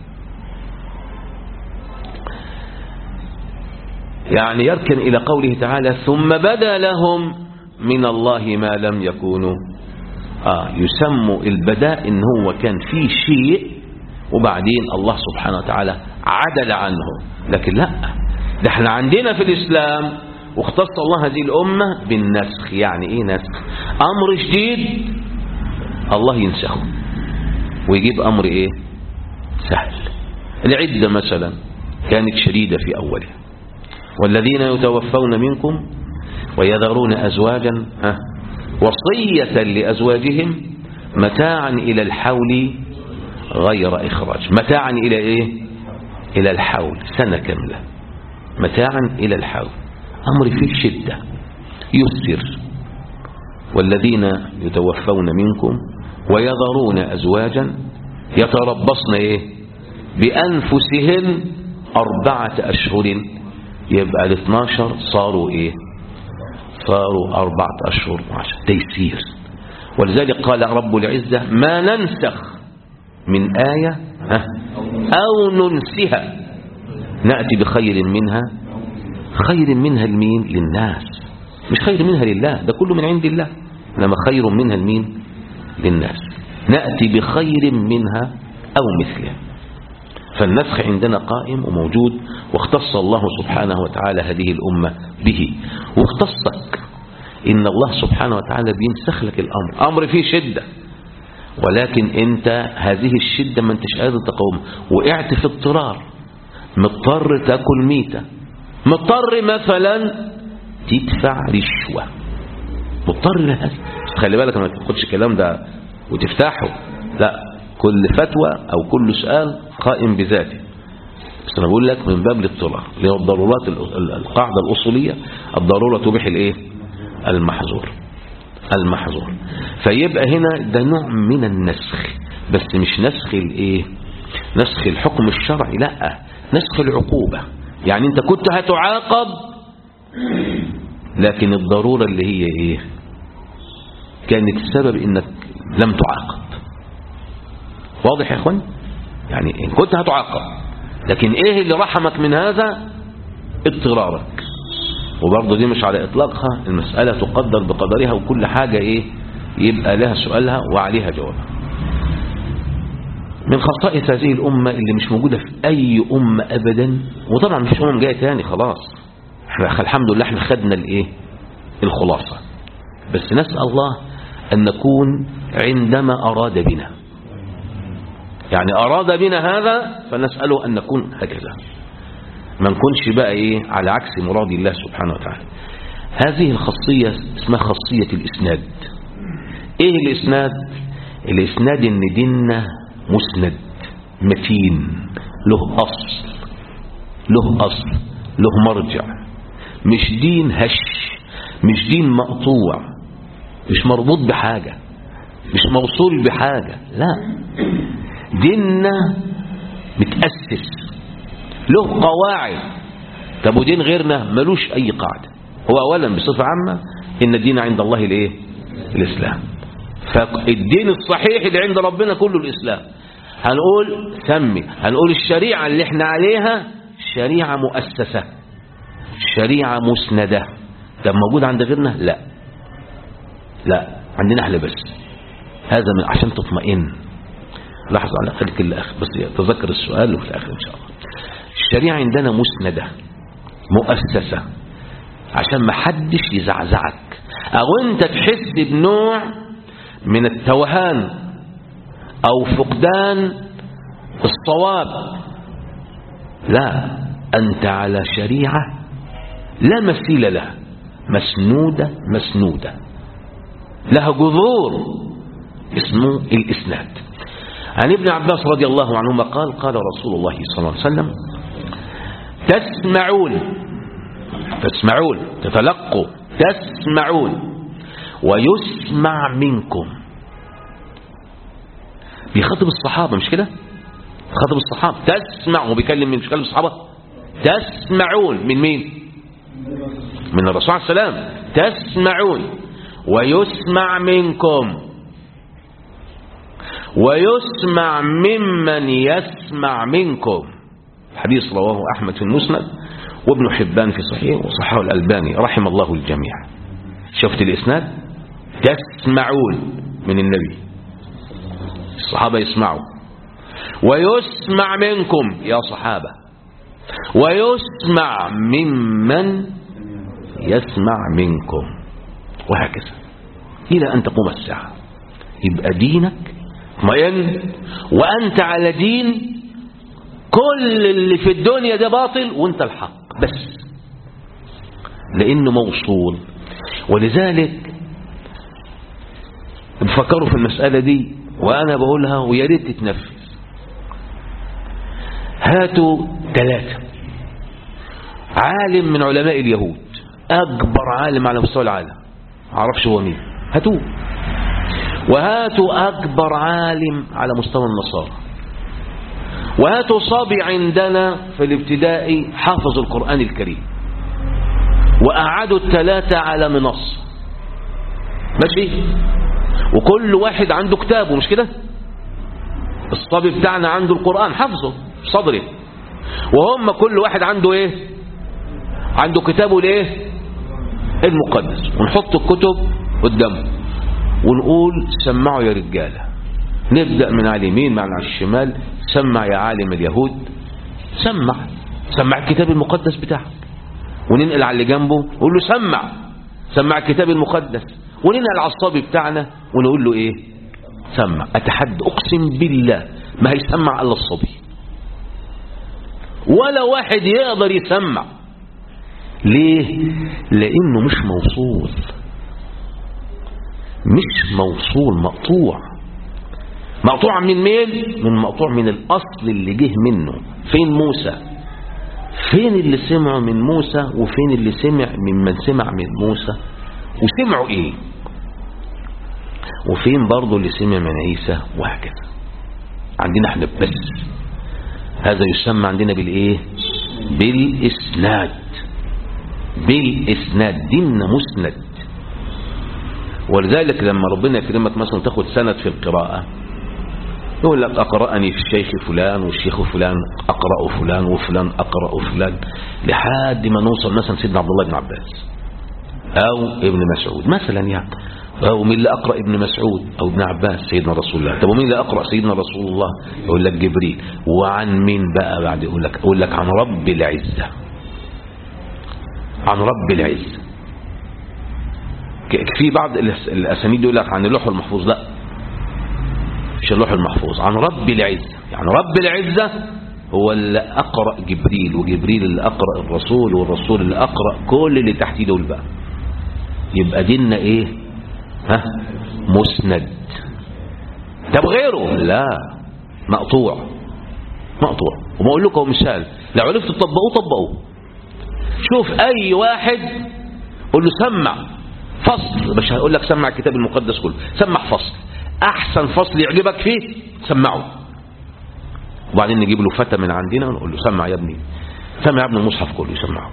يعني يركن إلى قوله تعالى ثم بدا لهم من الله ما لم يكونوا آه يسموا البداء إن هو كان في شيء وبعدين الله سبحانه وتعالى عدل عنه لكن لا ده احنا عندنا في الإسلام واختص الله هذه الأمة بالنسخ يعني ايه نسخ أمر جديد الله ينسخه ويجيب أمر ايه سهل العدة مثلا كانت شديدة في أولها والذين يتوفون منكم ويذرون أزواجا ها وصية لأزواجهم متاعا إلى الحول غير إخراج متاعا إلى إيه إلى الحول سنة كاملة متاعا إلى الحول أمر فيه شدة يسر والذين يتوفون منكم ويذرون أزواجا يتربصن إيه بأنفسهن أربعة أشهر يبقى ال 12 صاروا إيه صاروا أربعة أشهر وعشر تيسير ولذلك قال رب العزة ما ننسخ من آية ها أو ننسها نأتي بخير منها خير منها المين للناس مش خير منها لله ده كله من عند الله إنما خير منها المين للناس نأتي بخير منها أو مثلها فالنسخ عندنا قائم وموجود واختص الله سبحانه وتعالى هذه الأمة به واختصك إن الله سبحانه وتعالى بينسخ لك الأمر أمر فيه شدة ولكن أنت هذه الشدة ما انتش قادر تقوم وقعت في اضطرار مضطر تاكل ميتة مضطر مثلا تدفع رشوة مضطر لهذا خلي بالك ما تاخدش الكلام ده وتفتحه لا كل فتوى أو كل سؤال قائم بذاته بس أنا بقول لك من باب الاطلاع اللي هو الضرورات القاعدة الأصولية الضرورة تبيح الإيه المحظور المحظور فيبقى هنا ده نوع من النسخ بس مش نسخ الإيه نسخ الحكم الشرعي لا نسخ العقوبة يعني انت كنت هتعاقب لكن الضرورة اللي هي ايه كانت السبب انك لم تعاقب واضح يا اخوان يعني ان كنت هتعاقب لكن ايه اللي رحمك من هذا اضطرارك وبرضه دي مش على اطلاقها المسألة تقدر بقدرها وكل حاجة ايه يبقى لها سؤالها وعليها جوابها من خصائص هذه الأمة اللي مش موجودة في أي أمة أبدا وطبعا مفيش أمم جاية تاني خلاص احنا الحمد لله احنا خدنا الايه الخلاصة بس نسأل الله أن نكون عندما أراد بنا يعني أراد بنا هذا فنسأله أن نكون هكذا ما نكونش بقى إيه على عكس مراد الله سبحانه وتعالى هذه الخاصية اسمها خاصية الإسناد إيه الإسناد الإسناد إن ديننا مسند متين له أصل له أصل له مرجع مش دين هش مش دين مقطوع مش مربوط بحاجة مش موصول بحاجة لا ديننا متأسس له قواعد طب ودين غيرنا ملوش أي قاعدة هو أولا بصفة عامة إن الدين عند الله الإيه؟ الإسلام فالدين الصحيح اللي عند ربنا كله الإسلام هنقول سمي هنقول الشريعة اللي احنا عليها شريعة مؤسسة شريعة مسندة طب موجود عند غيرنا لا لا عندنا احنا بس هذا من عشان تطمئن لحظة على خليك الأخ بس تذكر السؤال وفي الآخر إن شاء الله الشريعة عندنا مسندة مؤسسة عشان ما حدش يزعزعك أو أنت تحس بنوع من التوهان أو فقدان الصواب لا أنت على شريعة لا مثيل لها مسنودة مسنودة لها جذور اسمه الإسناد عن ابن عباس رضي الله عنهما قال قال رسول الله صلى الله عليه وسلم تسمعون تسمعون تتلقوا تسمعون ويسمع منكم بيخاطب الصحابة مش كده خاطب الصحابة تسمع هو بيكلم من مش بيكلم الصحابة تسمعون من مين من الرسول عليه السلام تسمعون ويسمع منكم ويسمع ممن يسمع منكم حديث رواه أحمد في المسند وابن حبان في صحيح وصححه الألباني رحم الله الجميع شفت الإسناد تسمعون من النبي الصحابة يسمعوا ويسمع منكم يا صحابة ويسمع ممن يسمع منكم وهكذا إلى أن تقوم الساعة يبقى دينك اطمئن وأنت على دين كل اللي في الدنيا ده باطل وانت الحق بس لأنه موصول ولذلك بفكروا في المسألة دي وأنا بقولها ويا ريت تتنفذ هاتوا ثلاثة عالم من علماء اليهود أكبر عالم على مستوى العالم معرفش هو مين هاتوه وهاتوا أكبر عالم على مستوى النصارى وهاتوا صبي عندنا في الابتدائي حافظ القرآن الكريم وأعادوا الثلاثة على منصة ماشي وكل واحد عنده كتابه مش كده الصبي بتاعنا عنده القرآن حفظه صدره وهم كل واحد عنده ايه عنده كتابه الايه المقدس ونحط الكتب قدامه ونقول سمعوا يا رجالة نبدأ من على اليمين مع على الشمال سمع يا عالم اليهود سمع سمع الكتاب المقدس بتاعك وننقل على اللي جنبه نقول له سمع سمع الكتاب المقدس وننقل على الصبي بتاعنا ونقول له ايه سمع اتحد اقسم بالله ما هيسمع الا الصبي ولا واحد يقدر يسمع ليه لانه مش موصول مش موصول مقطوع مقطوع من مين من مقطوع من الاصل اللي جه منه فين موسى فين اللي سمعوا من موسى وفين اللي سمع ممن سمع من موسى وسمعوا ايه وفين برضه اللي سمع من عيسى وهكذا عندنا احنا بس هذا يسمى عندنا بالايه بالاسناد بالاسناد ديننا مسند ولذلك لما ربنا يكرمك مثلا تاخد سند في القراءة يقول لك أقرأني في الشيخ فلان والشيخ فلان أقرأ فلان وفلان أقرأ فلان لحد ما نوصل مثلا سيدنا عبد الله بن عباس أو ابن مسعود مثلا يعني أو مين اللي أقرأ ابن مسعود أو ابن عباس سيدنا رسول الله طب ومين اللي أقرأ سيدنا رسول الله يقول لك جبريل وعن مين بقى بعد يقول لك يقول لك عن رب العزة عن رب العزة في بعض الأسانيد يقول لك عن اللوح المحفوظ لا مش اللوح المحفوظ عن رب العزة يعني رب العزة هو اللي أقرأ جبريل وجبريل اللي أقرأ الرسول والرسول اللي أقرأ كل اللي تحتيه دول بقى يبقى ديننا إيه ها مسند طب غيره لا مقطوع مقطوع وبقول لكم مثال لو عرفتوا تطبقوه طبقوه شوف أي واحد قول له سمع فصل مش هقول لك سمع الكتاب المقدس كله سمع فصل احسن فصل يعجبك فيه سمعه وبعدين نجيب له فتى من عندنا ونقول له سمع يا ابني سمع يا ابني المصحف كله يسمعه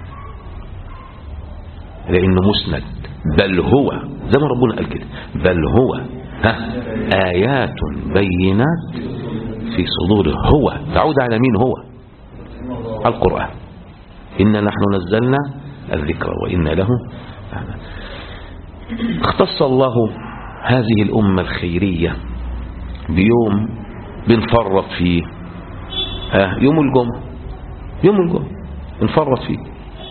لانه مسند بل هو زي ما ربنا قال كده بل هو ها ايات بينات في صدوره هو تعود على مين هو القران انا نحن نزلنا الذكر وانا له اختص الله هذه الأمة الخيرية بيوم بنفرط فيه آه يوم الجمعة يوم الجمعة بنفرط فيه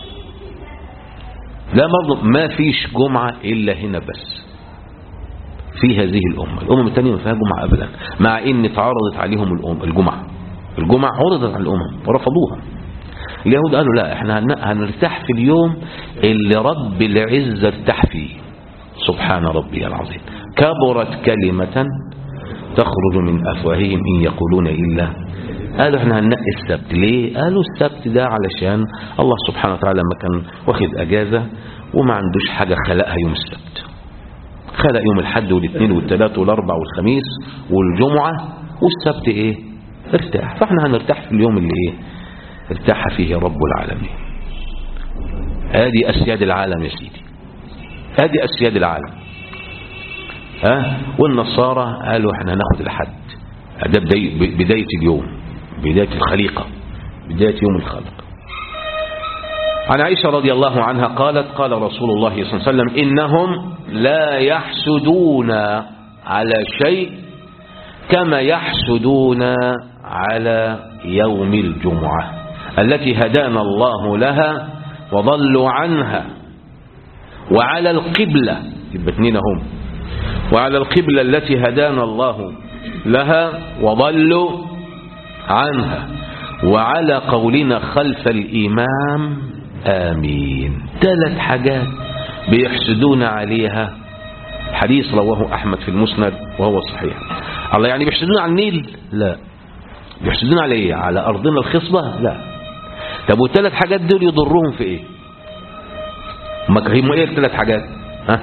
لا برضه ما فيش جمعة إلا هنا بس في هذه الأمة الأمم الثانية ما فيها جمعة أبدا مع إن اتعرضت عليهم الأم الجمعة الجمعة عرضت على الأمم ورفضوها اليهود قالوا لا احنا هنرتاح في اليوم اللي رب العزة ارتاح فيه سبحان ربي العظيم كبرت كلمة تخرج من أفواههم إن يقولون إلا قالوا احنا هننقي السبت ليه قالوا السبت ده علشان الله سبحانه وتعالى لما كان واخد أجازة وما عندوش حاجة خلقها يوم السبت خلق يوم الحد والاثنين والثلاث والاربع والخميس والجمعة والسبت ايه ارتاح فاحنا هنرتاح في اليوم اللي ايه ارتاح فيه رب العالمين ادي اسياد العالم يا سيدي ادي اسياد العالم ها أه؟ والنصارى قالوا احنا هناخد الحد ده بداية, بداية اليوم بداية الخليقة بداية يوم الخلق عن عائشة رضي الله عنها قالت قال رسول الله صلى الله عليه وسلم إنهم لا يحسدون على شيء كما يحسدون على يوم الجمعة التي هدانا الله لها وضلوا عنها وعلى القبلة يبقى هم وعلى القبلة التي هدانا الله لها وضلوا عنها وعلى قولنا خلف الإمام آمين ثلاث حاجات بيحسدون عليها حديث رواه أحمد في المسند وهو صحيح الله يعني بيحسدون على النيل لا بيحسدون على ايه على أرضنا الخصبة لا طب والثلاث حاجات دول يضرهم في ايه ما هم ايه الثلاث حاجات ها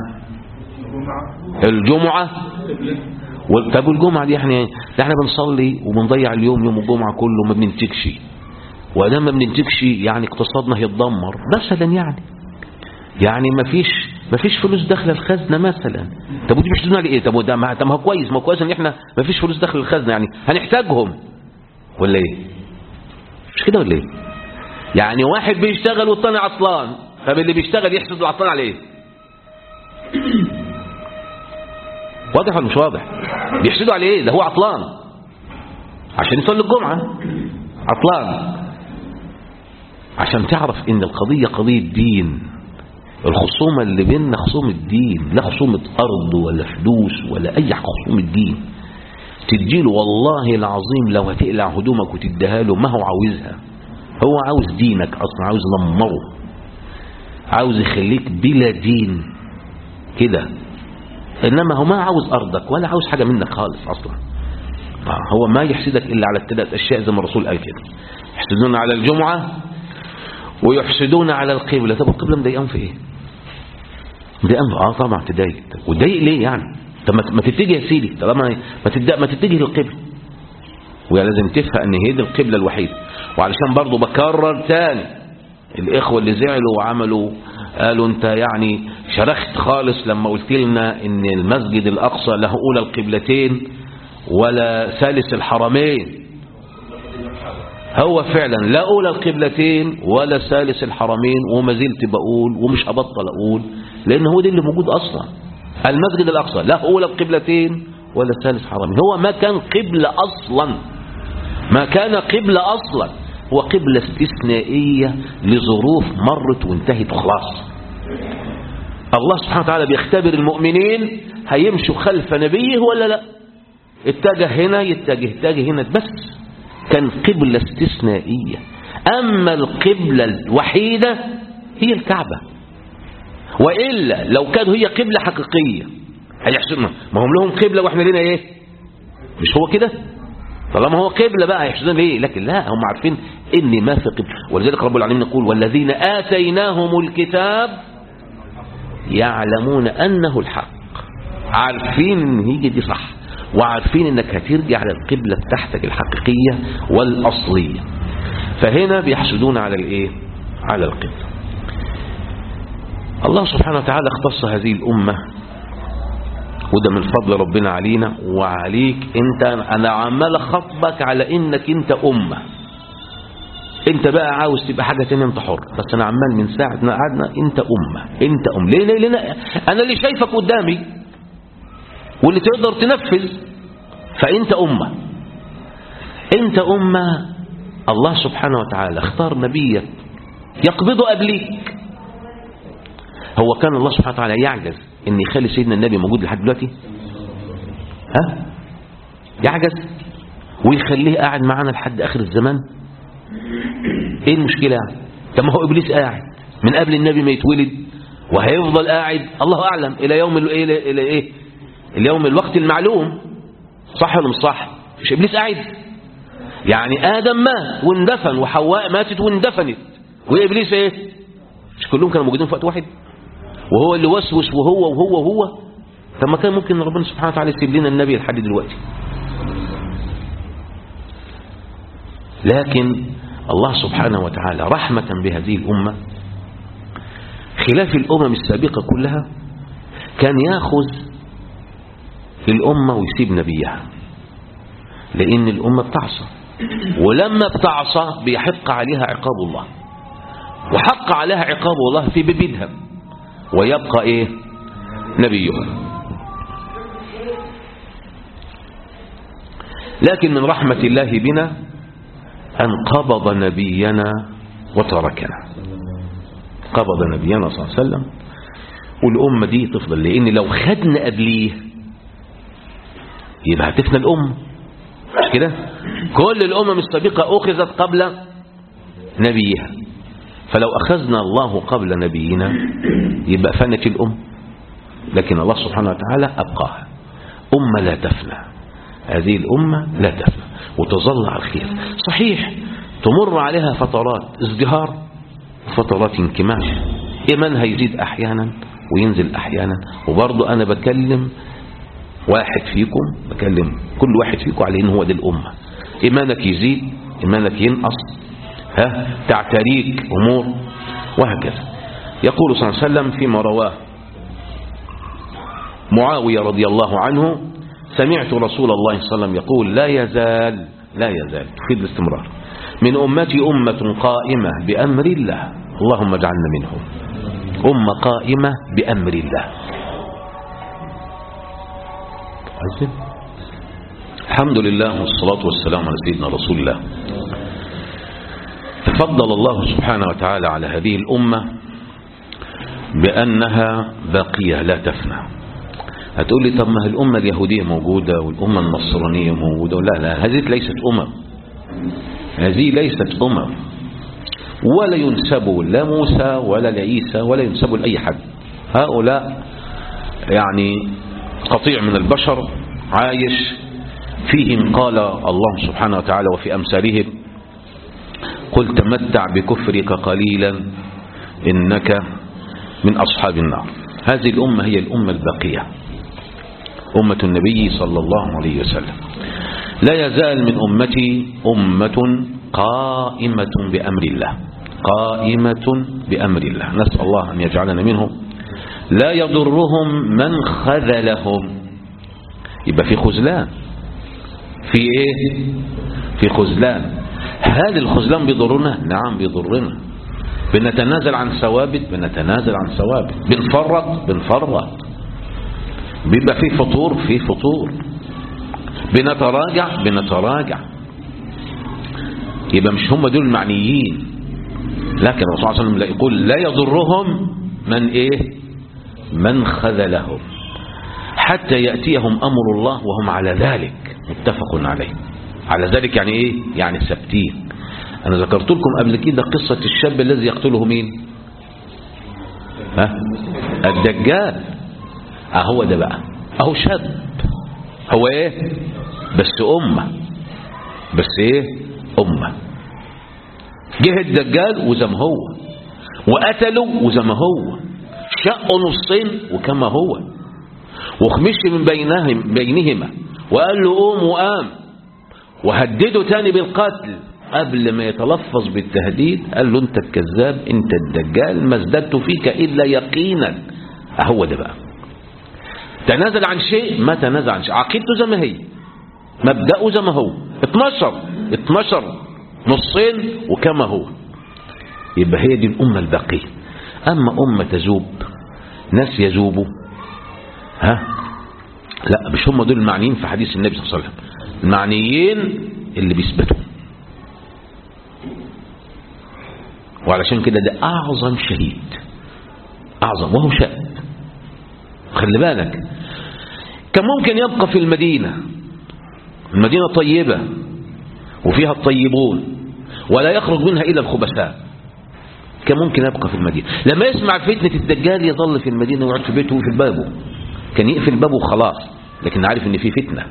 الجمعة طب والجمعة دي احنا ده احنا بنصلي وبنضيع اليوم يوم الجمعة كله ما بننتجش وده ما بننتجش يعني اقتصادنا هيتدمر مثلا يعني يعني ما فيش ما فيش فلوس داخله الخزنه مثلا طب ودي بيحسدونا على ايه طب وده ما طب ما هو كويس ما هو كويس ان احنا ما فيش فلوس داخل الخزنه يعني هنحتاجهم ولا ايه مش كده ولا ايه يعني واحد بيشتغل والتاني عطلان طب اللي بيشتغل يحسد العطلان على ايه واضح ولا مش واضح بيحسدوا على ايه ده هو عطلان عشان يصلي الجمعه عطلان عشان تعرف ان القضية قضية دين الخصومة اللي بيننا خصومة دين لا خصومة أرض ولا فلوس ولا أي خصومة دين تديله والله العظيم لو هتقلع هدومك وتديها له ما هو عاوزها هو عاوز دينك أصلا عاوز ينمره عاوز يخليك بلا دين كده إنما هو ما عاوز أرضك ولا عاوز حاجة منك خالص أصلا هو ما يحسدك إلا على الثلاث أشياء زي ما الرسول قال كده يحسدون على الجمعة ويحسدون على القبلة طب القبلة مضايقهم في ايه مضايقهم اه طبعا تضايق وتضايق ليه يعني طب ما تتجه يا سيدي طالما ما تتجه ما تتجه للقبلة ويا لازم تفهم ان هي دي القبلة الوحيدة وعلشان برضو بكرر تاني الاخوة اللي زعلوا وعملوا قالوا انت يعني شرخت خالص لما قلت لنا ان المسجد الاقصى له اولى القبلتين ولا ثالث الحرمين هو فعلا لا أولى القبلتين ولا ثالث الحرمين وما زلت بقول ومش هبطل أقول لأن هو ده اللي موجود أصلا المسجد الأقصى لا أولى القبلتين ولا ثالث حرمين هو ما كان قبلة أصلا ما كان قبلة أصلا هو قبلة استثنائية لظروف مرت وانتهت وخلاص الله سبحانه وتعالى بيختبر المؤمنين هيمشوا خلف نبيه ولا لا اتجه هنا يتجه اتجه هنا بس كان قبلة استثنائية أما القبلة الوحيدة هي الكعبة وإلا لو كانوا هي قبلة حقيقية هيحسنوا ما هم لهم قبلة وإحنا لنا إيه مش هو كده طالما هو قبلة بقى هيحسنون ليه لكن لا هم عارفين إن ما في قبلة ولذلك رب العالمين يقول والذين آتيناهم الكتاب يعلمون أنه الحق عارفين إن هي دي صح وعارفين انك هترجع للقبلة بتاعتك الحقيقية والأصلية فهنا بيحسدون على الايه على القبلة الله سبحانه وتعالى اختص هذه الأمة وده من فضل ربنا علينا وعليك انت انا عمال اخطبك على انك انت أمة انت بقى عاوز تبقى حاجة تانية انت حر بس انا عمال من ساعة ما قعدنا انت امة انت ام ليه ليه ليه انا اللي شايفك قدامي واللي تقدر تنفذ فانت امة انت امة الله سبحانه وتعالى اختار نبيك يقبضه قبليك هو كان الله سبحانه وتعالى يعجز ان يخلي سيدنا النبي موجود لحد دلوقتي ها يعجز ويخليه قاعد معانا لحد اخر الزمان ايه المشكلة طب ما هو ابليس قاعد من قبل النبي ما يتولد وهيفضل قاعد الله اعلم الى يوم ال- الى الى ايه اليوم الوقت المعلوم صح ولا مش صح مش ابليس قاعد يعني ادم مات واندفن وحواء ماتت واندفنت وابليس ايه مش كلهم كانوا موجودين في وقت واحد وهو اللي وسوس وهو وهو وهو طب ما كان ممكن ربنا سبحانه وتعالى يسيب لنا النبي لحد دلوقتي لكن الله سبحانه وتعالى رحمة بهذه الأمة خلاف الأمم السابقة كلها كان ياخذ الأمة ويسيب نبيها لأن الأمة بتعصى ولما بتعصى بيحق عليها عقاب الله وحق عليها عقاب الله في ببيدها ويبقى إيه نبيها لكن من رحمة الله بنا أن قبض نبينا وتركنا قبض نبينا صلى الله عليه وسلم والأمة دي تفضل لأن لو خدنا قبليه يبقى هتفنى الأمة مش كده كل الأمم السابقة أخذت قبل نبيها فلو أخذنا الله قبل نبينا يبقى فنت الأم لكن الله سبحانه وتعالى أبقاها أمة لا تفنى هذه الأمة لا تفنى وتظل على الخير صحيح تمر عليها فترات ازدهار وفترات انكماش إيمانها يزيد أحيانا وينزل أحيانا وبرضه أنا بكلم واحد فيكم بكلم كل واحد فيكم على إن هو دي الأمة إيمانك يزيد إيمانك ينقص ها تعتريك أمور وهكذا يقول صلى الله عليه وسلم فيما رواه معاوية رضي الله عنه سمعت رسول الله صلى الله عليه وسلم يقول لا يزال لا يزال في الاستمرار من أمتي أمة قائمة بأمر الله اللهم اجعلنا منهم أمة قائمة بأمر الله عايزين؟ الحمد لله والصلاة والسلام على سيدنا رسول الله تفضل الله سبحانه وتعالى على هذه الأمة بأنها باقية لا تفنى هتقول لي طب ما الأمة اليهودية موجودة والأمة النصرانية موجودة لا لا هذه ليست أمم هذه ليست أمم ولا ينسب لا موسى ولا لعيسى ولا ينسب لأي حد هؤلاء يعني قطيع من البشر عايش فيهم قال الله سبحانه وتعالى وفي أمثالهم قل تمتع بكفرك قليلا إنك من أصحاب النار هذه الأمة هي الأمة الباقية أمة النبي صلى الله عليه وسلم لا يزال من أمتي أمة قائمة بأمر الله قائمة بأمر الله نسأل الله أن يجعلنا منهم لا يضرهم من خذلهم يبقى في خذلان في ايه في خذلان هل الخذلان بيضرنا نعم بيضرنا بنتنازل عن ثوابت بنتنازل عن ثوابت بنفرط بنفرط بيبقى في فطور في فطور بنتراجع بنتراجع يبقى مش هم دول المعنيين لكن الرسول صلى الله عليه وسلم يقول لا يضرهم من ايه من خذلهم حتى يأتيهم أمر الله وهم على ذلك متفق عليه على ذلك يعني ايه يعني ثابتين انا ذكرت لكم قبل كده قصة الشاب الذي يقتله مين ها الدجال اهو ده بقى اهو شاب هو ايه بس امه بس ايه امه جه الدجال وزي ما هو وقتله وزي ما هو شقه نصين وكما هو وخمش من بينهم بينهما وقال له قوم وقام وهدده تاني بالقتل قبل ما يتلفظ بالتهديد قال له انت الكذاب انت الدجال ما ازددت فيك الا يقينا اهو ده بقى تنازل عن شيء ما تنازل عن شيء عقيدته زي ما هي مبدأه زي ما هو 12 12 نصين وكما هو يبقى هي دي الأمة الباقية أما أمة تذوب ناس يذوبوا ها لا مش هم دول المعنيين في حديث النبي صلى الله عليه وسلم المعنيين اللي بيثبتوا وعلشان كده ده أعظم شهيد أعظم وهو شهد خلي بالك كان ممكن يبقى في المدينة المدينة طيبة وفيها الطيبون ولا يخرج منها إلا الخبثاء كان ممكن يبقى في المدينة لما يسمع فتنة الدجال يظل في المدينة ويقعد في بيته وفي بابه كان يقفل بابه وخلاص لكن عارف ان في فتنة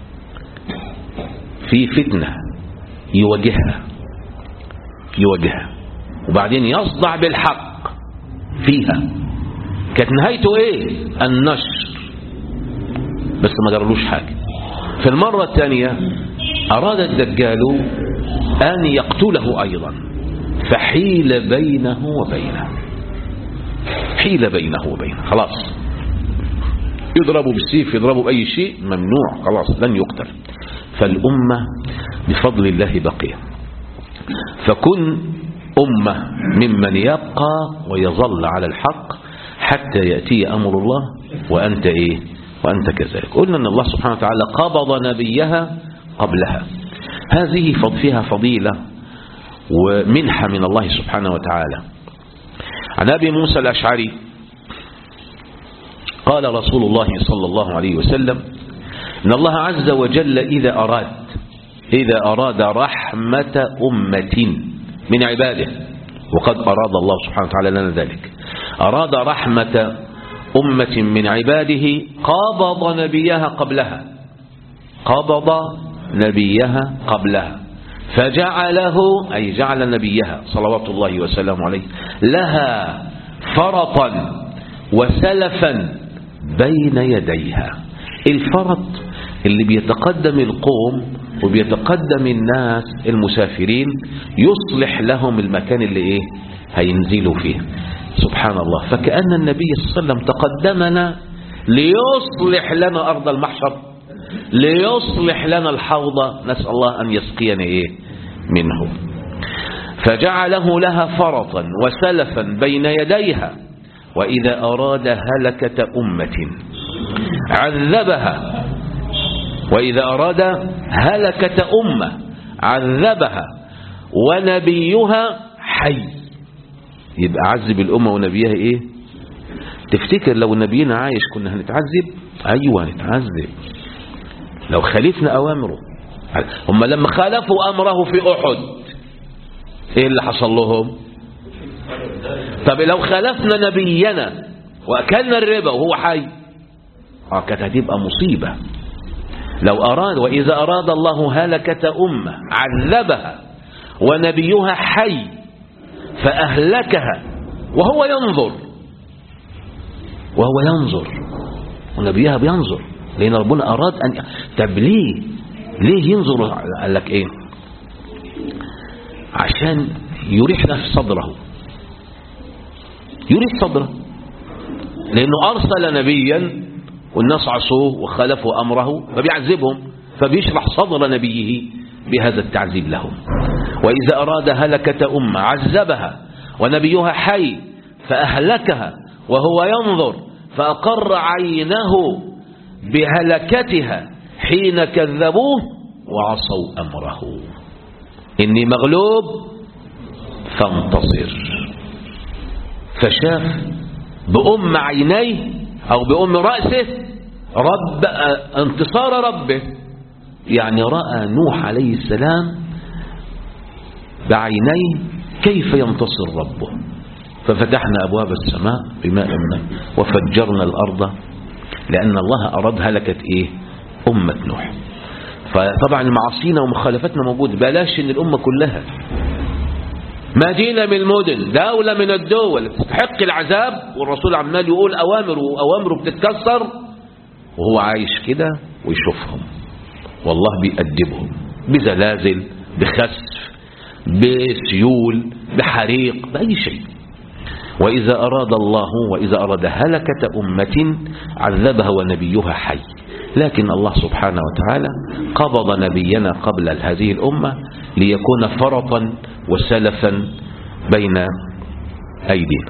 في فتنة يواجهها يواجهها وبعدين يصدع بالحق فيها كانت نهايته ايه النشر بس ما جرالوش حاجة في المرة الثانية أراد الدجال أن يقتله أيضا فحيل بينه وبينه حيل بينه وبينه خلاص يضربه بالسيف يضربه بأي شيء ممنوع خلاص لن يقتل فالأمة بفضل الله بقية فكن أمة ممن يبقى ويظل على الحق حتى يأتي أمر الله وأنت إيه وأنت كذلك قلنا أن الله سبحانه وتعالى قبض نبيها قبلها هذه فض فيها فضيلة ومنحة من الله سبحانه وتعالى عن أبي موسى الأشعري قال رسول الله صلى الله عليه وسلم إن الله عز وجل إذا أراد إذا أراد رحمة أمة من عباده وقد أراد الله سبحانه وتعالى لنا ذلك أراد رحمة أمة من عباده قبض نبيها قبلها قبض نبيها قبلها فجعله أي جعل نبيها صلوات الله وسلامه عليه لها فرطا وسلفا بين يديها الفرط اللي بيتقدم القوم وبيتقدم الناس المسافرين يصلح لهم المكان اللي ايه هينزلوا فيه سبحان الله فكأن النبي صلى الله عليه وسلم تقدمنا ليصلح لنا أرض المحشر ليصلح لنا الحوض نسأل الله أن يسقينا إيه منه فجعله لها فرطا وسلفا بين يديها وإذا أراد هلكة أمة عذبها وإذا أراد هلكة أمة عذبها ونبيها حي يبقى عذب الأمة ونبيها إيه تفتكر لو نبينا عايش كنا هنتعذب أيوة هنتعذب لو خالفنا أوامره هم لما خالفوا أمره في أحد إيه اللي حصل لهم طب لو خالفنا نبينا وأكلنا الربا وهو حي آه كانت هتبقى مصيبة لو أراد وإذا أراد الله هلكة أمة عذبها ونبيها حي فأهلكها وهو ينظر وهو ينظر ونبيها بينظر لأن ربنا أراد أن طب ليه ليه ينظر قال لك إيه عشان يريح له صدره يريح صدره لأنه أرسل نبيا والناس عصوه وخالفوا أمره فبيعذبهم فبيشرح صدر نبيه بهذا التعذيب لهم وإذا أراد هلكة أمة عذبها ونبيها حي فأهلكها وهو ينظر فأقر عينه بهلكتها حين كذبوه وعصوا أمره إني مغلوب فانتصر فشاف بأم عينيه أو بأم رأسه رب انتصار ربه يعني رأى نوح عليه السلام بعينيه كيف ينتصر ربه ففتحنا أبواب السماء بماء منه وفجرنا الأرض لأن الله أراد هلكة إيه أمة نوح فطبعا معاصينا ومخالفتنا موجودة بلاش إن الأمة كلها مدينة من المدن دولة من الدول تستحق العذاب والرسول عمال يقول أوامره وأوامره بتتكسر وهو عايش كده ويشوفهم والله بيأدبهم بزلازل بخسف بسيول بحريق بأي شيء وإذا أراد الله وإذا أراد هلكة أمة عذبها ونبيها حي لكن الله سبحانه وتعالى قبض نبينا قبل هذه الأمة ليكون فرطا وسلفا بين أيدينا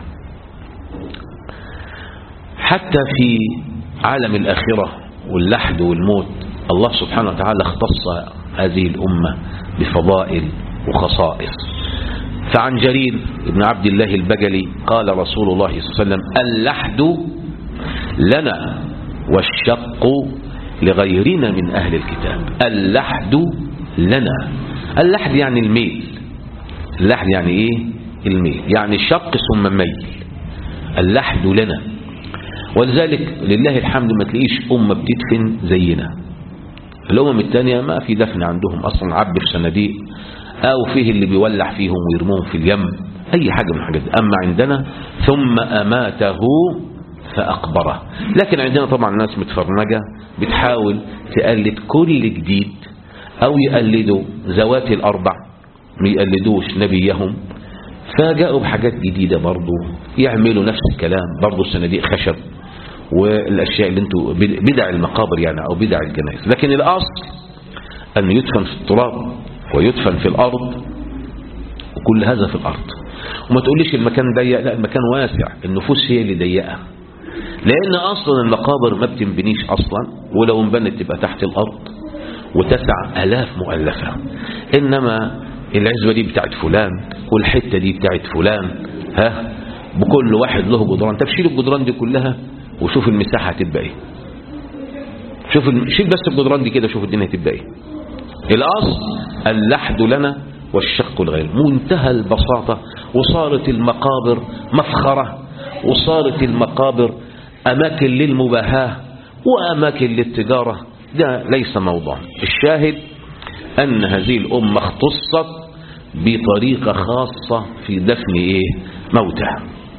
حتى في عالم الآخرة واللحد والموت الله سبحانه وتعالى اختص هذه الأمة بفضائل وخصائص فعن جرير بن عبد الله البجلي قال رسول الله صلى الله عليه وسلم اللحد لنا والشق لغيرنا من أهل الكتاب اللحد لنا اللحد يعني الميل اللحد يعني ايه الميل يعني شق ثم ميل اللحد لنا ولذلك لله الحمد ما تلاقيش أمة بتدفن زينا الأمم التانية ما في دفن عندهم أصلا عب في صناديق أو فيه اللي بيولع فيهم ويرموهم في اليم أي حاجة من الحاجات دي أما عندنا ثم أماته فأقبره لكن عندنا طبعا ناس متفرنجة بتحاول تقلد كل جديد أو يقلدوا ذوات الأربع ما يقلدوش نبيهم فجاءوا بحاجات جديدة برضو يعملوا نفس الكلام برضو صناديق خشب والأشياء اللي انتوا بدع المقابر يعني أو بدع الجنائز لكن الأصل أن يدفن في التراب ويدفن في الأرض وكل هذا في الأرض وما تقوليش المكان ضيق لا المكان واسع النفوس هي اللي ضيقه لأن أصلا المقابر ما بتنبنيش أصلا ولو انبنت تبقى تحت الأرض وتسع ألاف مؤلفة إنما العزبة دي بتاعت فلان والحتة دي بتاعت فلان ها بكل واحد له جدران طب شيل الجدران دي كلها وشوف المساحة هتبقى ايه شوف الم... شيل بس الجدران دي كده شوف الدنيا هتبقى ايه الأصل اللحد لنا والشق الغير منتهى البساطة وصارت المقابر مفخرة وصارت المقابر أماكن للمباهاة وأماكن للتجارة ده ليس موضوع الشاهد أن هذه الأمة اختصت بطريقة خاصة في دفن إيه موتها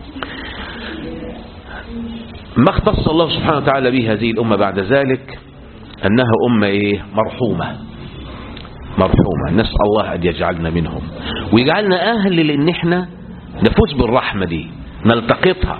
ما اختص الله سبحانه وتعالى به هذه الأمة بعد ذلك أنها أمة إيه مرحومة مرحومة نسأل الله أن يجعلنا منهم ويجعلنا أهل لأن احنا نفوز بالرحمة دي نلتقطها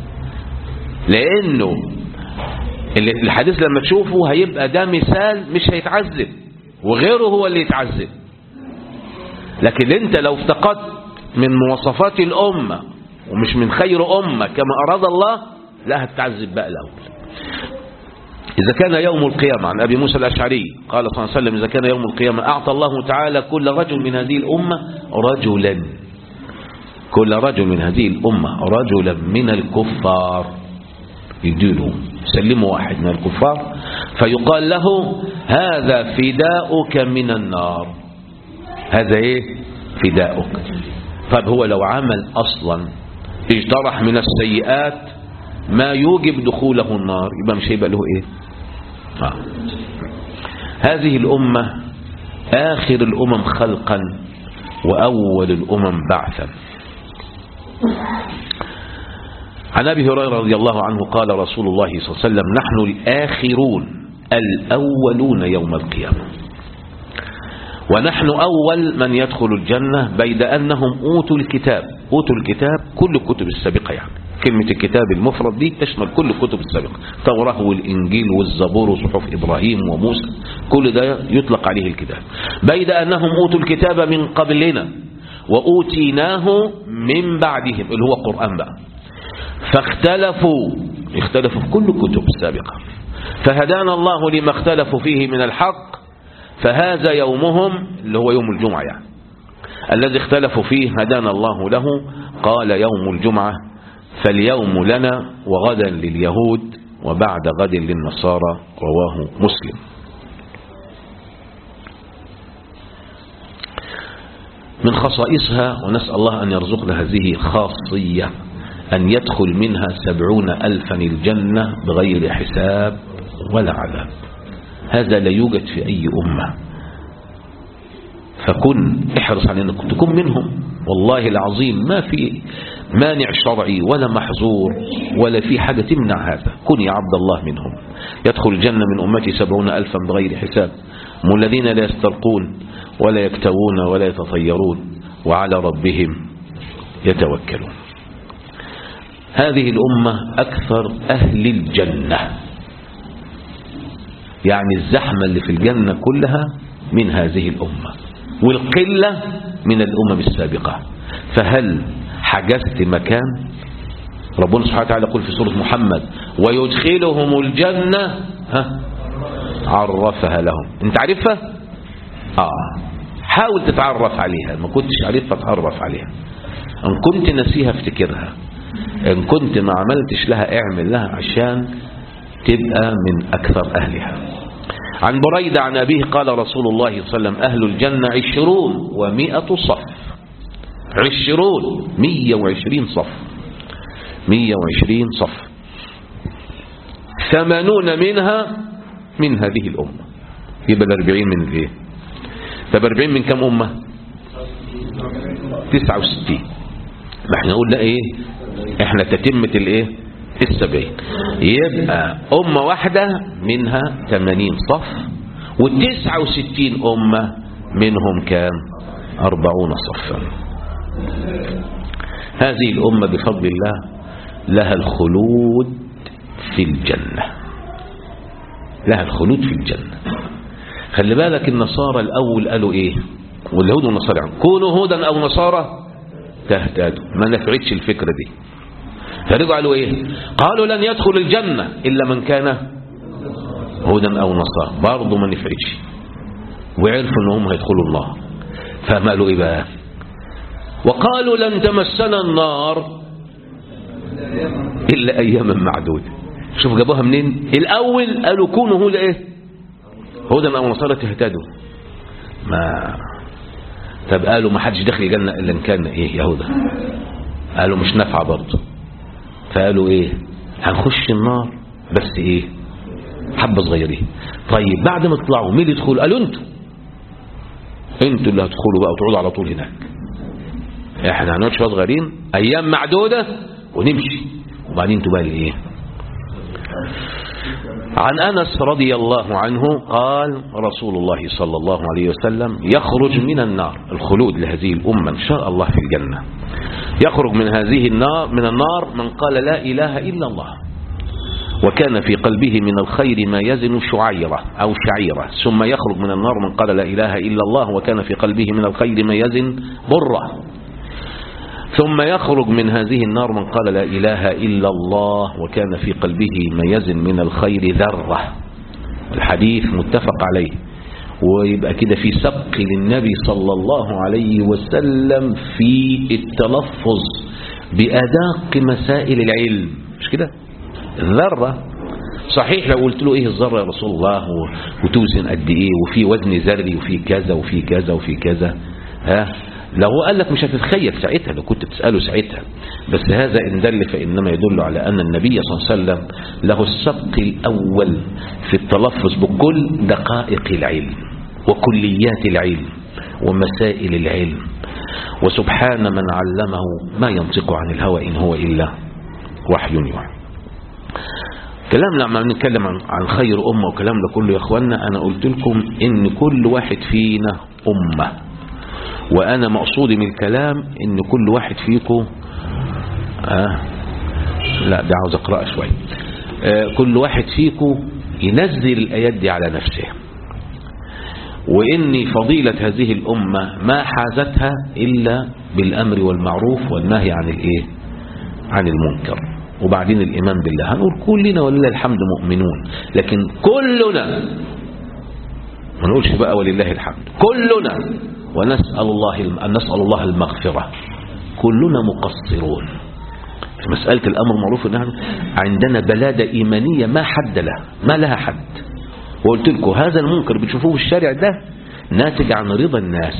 لأنه الحديث لما تشوفه هيبقى ده مثال مش هيتعذب وغيره هو اللي يتعذب لكن انت لو افتقدت من مواصفات الأمة ومش من خير أمة كما أراد الله لا هتتعذب بقى الأول إذا كان يوم القيامة عن أبي موسى الأشعري قال صلى الله عليه وسلم إذا كان يوم القيامة أعطى الله تعالى كل رجل من هذه الأمة رجلا كل رجل من هذه الأمة رجلا من الكفار يديله سلموا واحد من الكفار فيقال له هذا فداؤك من النار هذا ايه فداؤك طيب هو لو عمل اصلا اجترح من السيئات ما يوجب دخوله النار يبقى مش هيبقى له ايه آه. هذه الامه اخر الامم خلقا واول الامم بعثا عن أبي هريرة رضي الله عنه قال رسول الله صلى الله عليه وسلم نحن الآخرون الأولون يوم القيامة ونحن أول من يدخل الجنة بيد أنهم أوتوا الكتاب أوتوا الكتاب كل الكتب السابقة يعني كلمة الكتاب المفرد دي تشمل كل الكتب السابقة توراة والإنجيل والزبور وصحف إبراهيم وموسى كل ده يطلق عليه الكتاب بيد أنهم أوتوا الكتاب من قبلنا وأوتيناه من بعدهم اللي هو القرآن بقى فاختلفوا اختلفوا في كل الكتب السابقة فهدانا الله لما اختلفوا فيه من الحق فهذا يومهم اللي هو يوم الجمعة يعني الذي اختلفوا فيه هدانا الله له قال يوم الجمعة فاليوم لنا وغدا لليهود وبعد غد للنصارى رواه مسلم من خصائصها ونسأل الله أن يرزقنا هذه الخاصية أن يدخل منها سبعون ألفا الجنة بغير حساب ولا عذاب هذا لا يوجد في أي أمة فكن احرص على أنك تكون منهم والله العظيم ما في مانع شرعي ولا محظور ولا في حاجة تمنع هذا كن يا عبد الله منهم يدخل الجنة من أمتي سبعون ألفا بغير حساب هم الذين لا يسترقون ولا يكتوون ولا يتطيرون وعلى ربهم يتوكلون هذه الأمة أكثر أهل الجنة يعني الزحمة اللي في الجنة كلها من هذه الأمة والقلة من الأمم السابقة فهل حجزت مكان ربنا سبحانه وتعالى يقول في سورة محمد ويدخلهم الجنة ها عرفها لهم انت عارفها اه حاول تتعرف عليها ما كنتش عارفها تعرف عليها ان كنت نسيها افتكرها ان كنت ما عملتش لها اعمل لها عشان تبقى من اكثر اهلها عن بريدة عن أبيه قال رسول الله صلى الله عليه وسلم أهل الجنة عشرون ومئة صف عشرون مية وعشرين صف مية وعشرين صف ثمانون منها من هذه الأمة يبقى الأربعين من الايه طب أربعين من كم أمة تسعة وستين ما احنا قلنا ايه احنا تتمة الايه السبعين يبقى أمة واحدة منها ثمانين صف والتسعة وستين أمة منهم كام أربعون صفا هذه الأمة بفضل الله لها الخلود في الجنة لها الخلود في الجنة خلي بالك النصارى الأول قالوا إيه واليهود والنصارى يعني كونوا هودا أو نصارى تهتدوا ما نفعتش الفكرة دي فرجعوا قالوا إيه قالوا لن يدخل الجنة إلا من كان هودا أو نصارى برضه ما نفعتش وعرفوا أنهم هيدخلوا الله فقالوا إيه بقى وقالوا لن تمسنا النار إلا أياما معدودة شوف جابوها منين الأول قالوا كونوا هدى إيه هدى أو نصارى تهتدوا ما طب قالوا ما حدش داخل الجنة إلا إن كان إيه يهودا قالوا مش نافعة برضه فقالوا إيه هنخش النار بس إيه حبة صغيرين طيب بعد ما تطلعوا مين اللي يدخل قالوا انتوا انتوا اللي هتدخلوا بقى وتقعدوا على طول هناك احنا هنقعد شويه صغيرين ايام معدوده ونمشي وبعدين انتوا بقى ايه عن انس رضي الله عنه قال رسول الله صلى الله عليه وسلم يخرج من النار الخلود لهذه الامه ان شاء الله في الجنه يخرج من هذه النار من النار من قال لا اله الا الله وكان في قلبه من الخير ما يزن شعيرة أو شعيرة ثم يخرج من النار من قال لا إله إلا الله وكان في قلبه من الخير ما يزن برة ثم يخرج من هذه النار من قال لا إله إلا الله وكان في قلبه ما يزن من الخير ذرة الحديث متفق عليه ويبقى كده في سبق للنبي صلى الله عليه وسلم في التلفظ بأداق مسائل العلم مش كده ذرة صحيح لو قلت له ايه الذرة يا رسول الله وتوزن قد ايه وفي وزن ذري وفي كذا وفي كذا وفي كذا ها لو هو قال لك مش هتتخيل ساعتها لو كنت بتسأله ساعتها بس هذا إن دل فإنما يدل على أن النبي صلى الله عليه وسلم له السبق الأول في التلفظ بكل دقائق العلم وكليات العلم ومسائل العلم وسبحان من علمه ما ينطق عن الهوى إن هو إلا وحي يوحى كلام لما بنتكلم عن عن خير أمة وكلام ده كله يا أخوانا أنا قلت لكم إن كل واحد فينا أمة وأنا مقصودي من الكلام إن كل واحد فيكم آه لا ده عاوز أقرأ شوية آه كل واحد فيكم ينزل الآيات دي على نفسه وإن فضيلة هذه الأمة ما حازتها إلا بالأمر والمعروف والنهي عن الإيه عن المنكر وبعدين الإيمان بالله هنقول كلنا ولله الحمد مؤمنون لكن كلنا ما نقولش بقى ولله الحمد كلنا ونسأل الله نسأل الله المغفرة كلنا مقصرون في مسألة الأمر معروف نحن عندنا بلادة إيمانية ما حد لها ما لها حد وقلت لكم هذا المنكر بتشوفوه في الشارع ده ناتج عن رضا الناس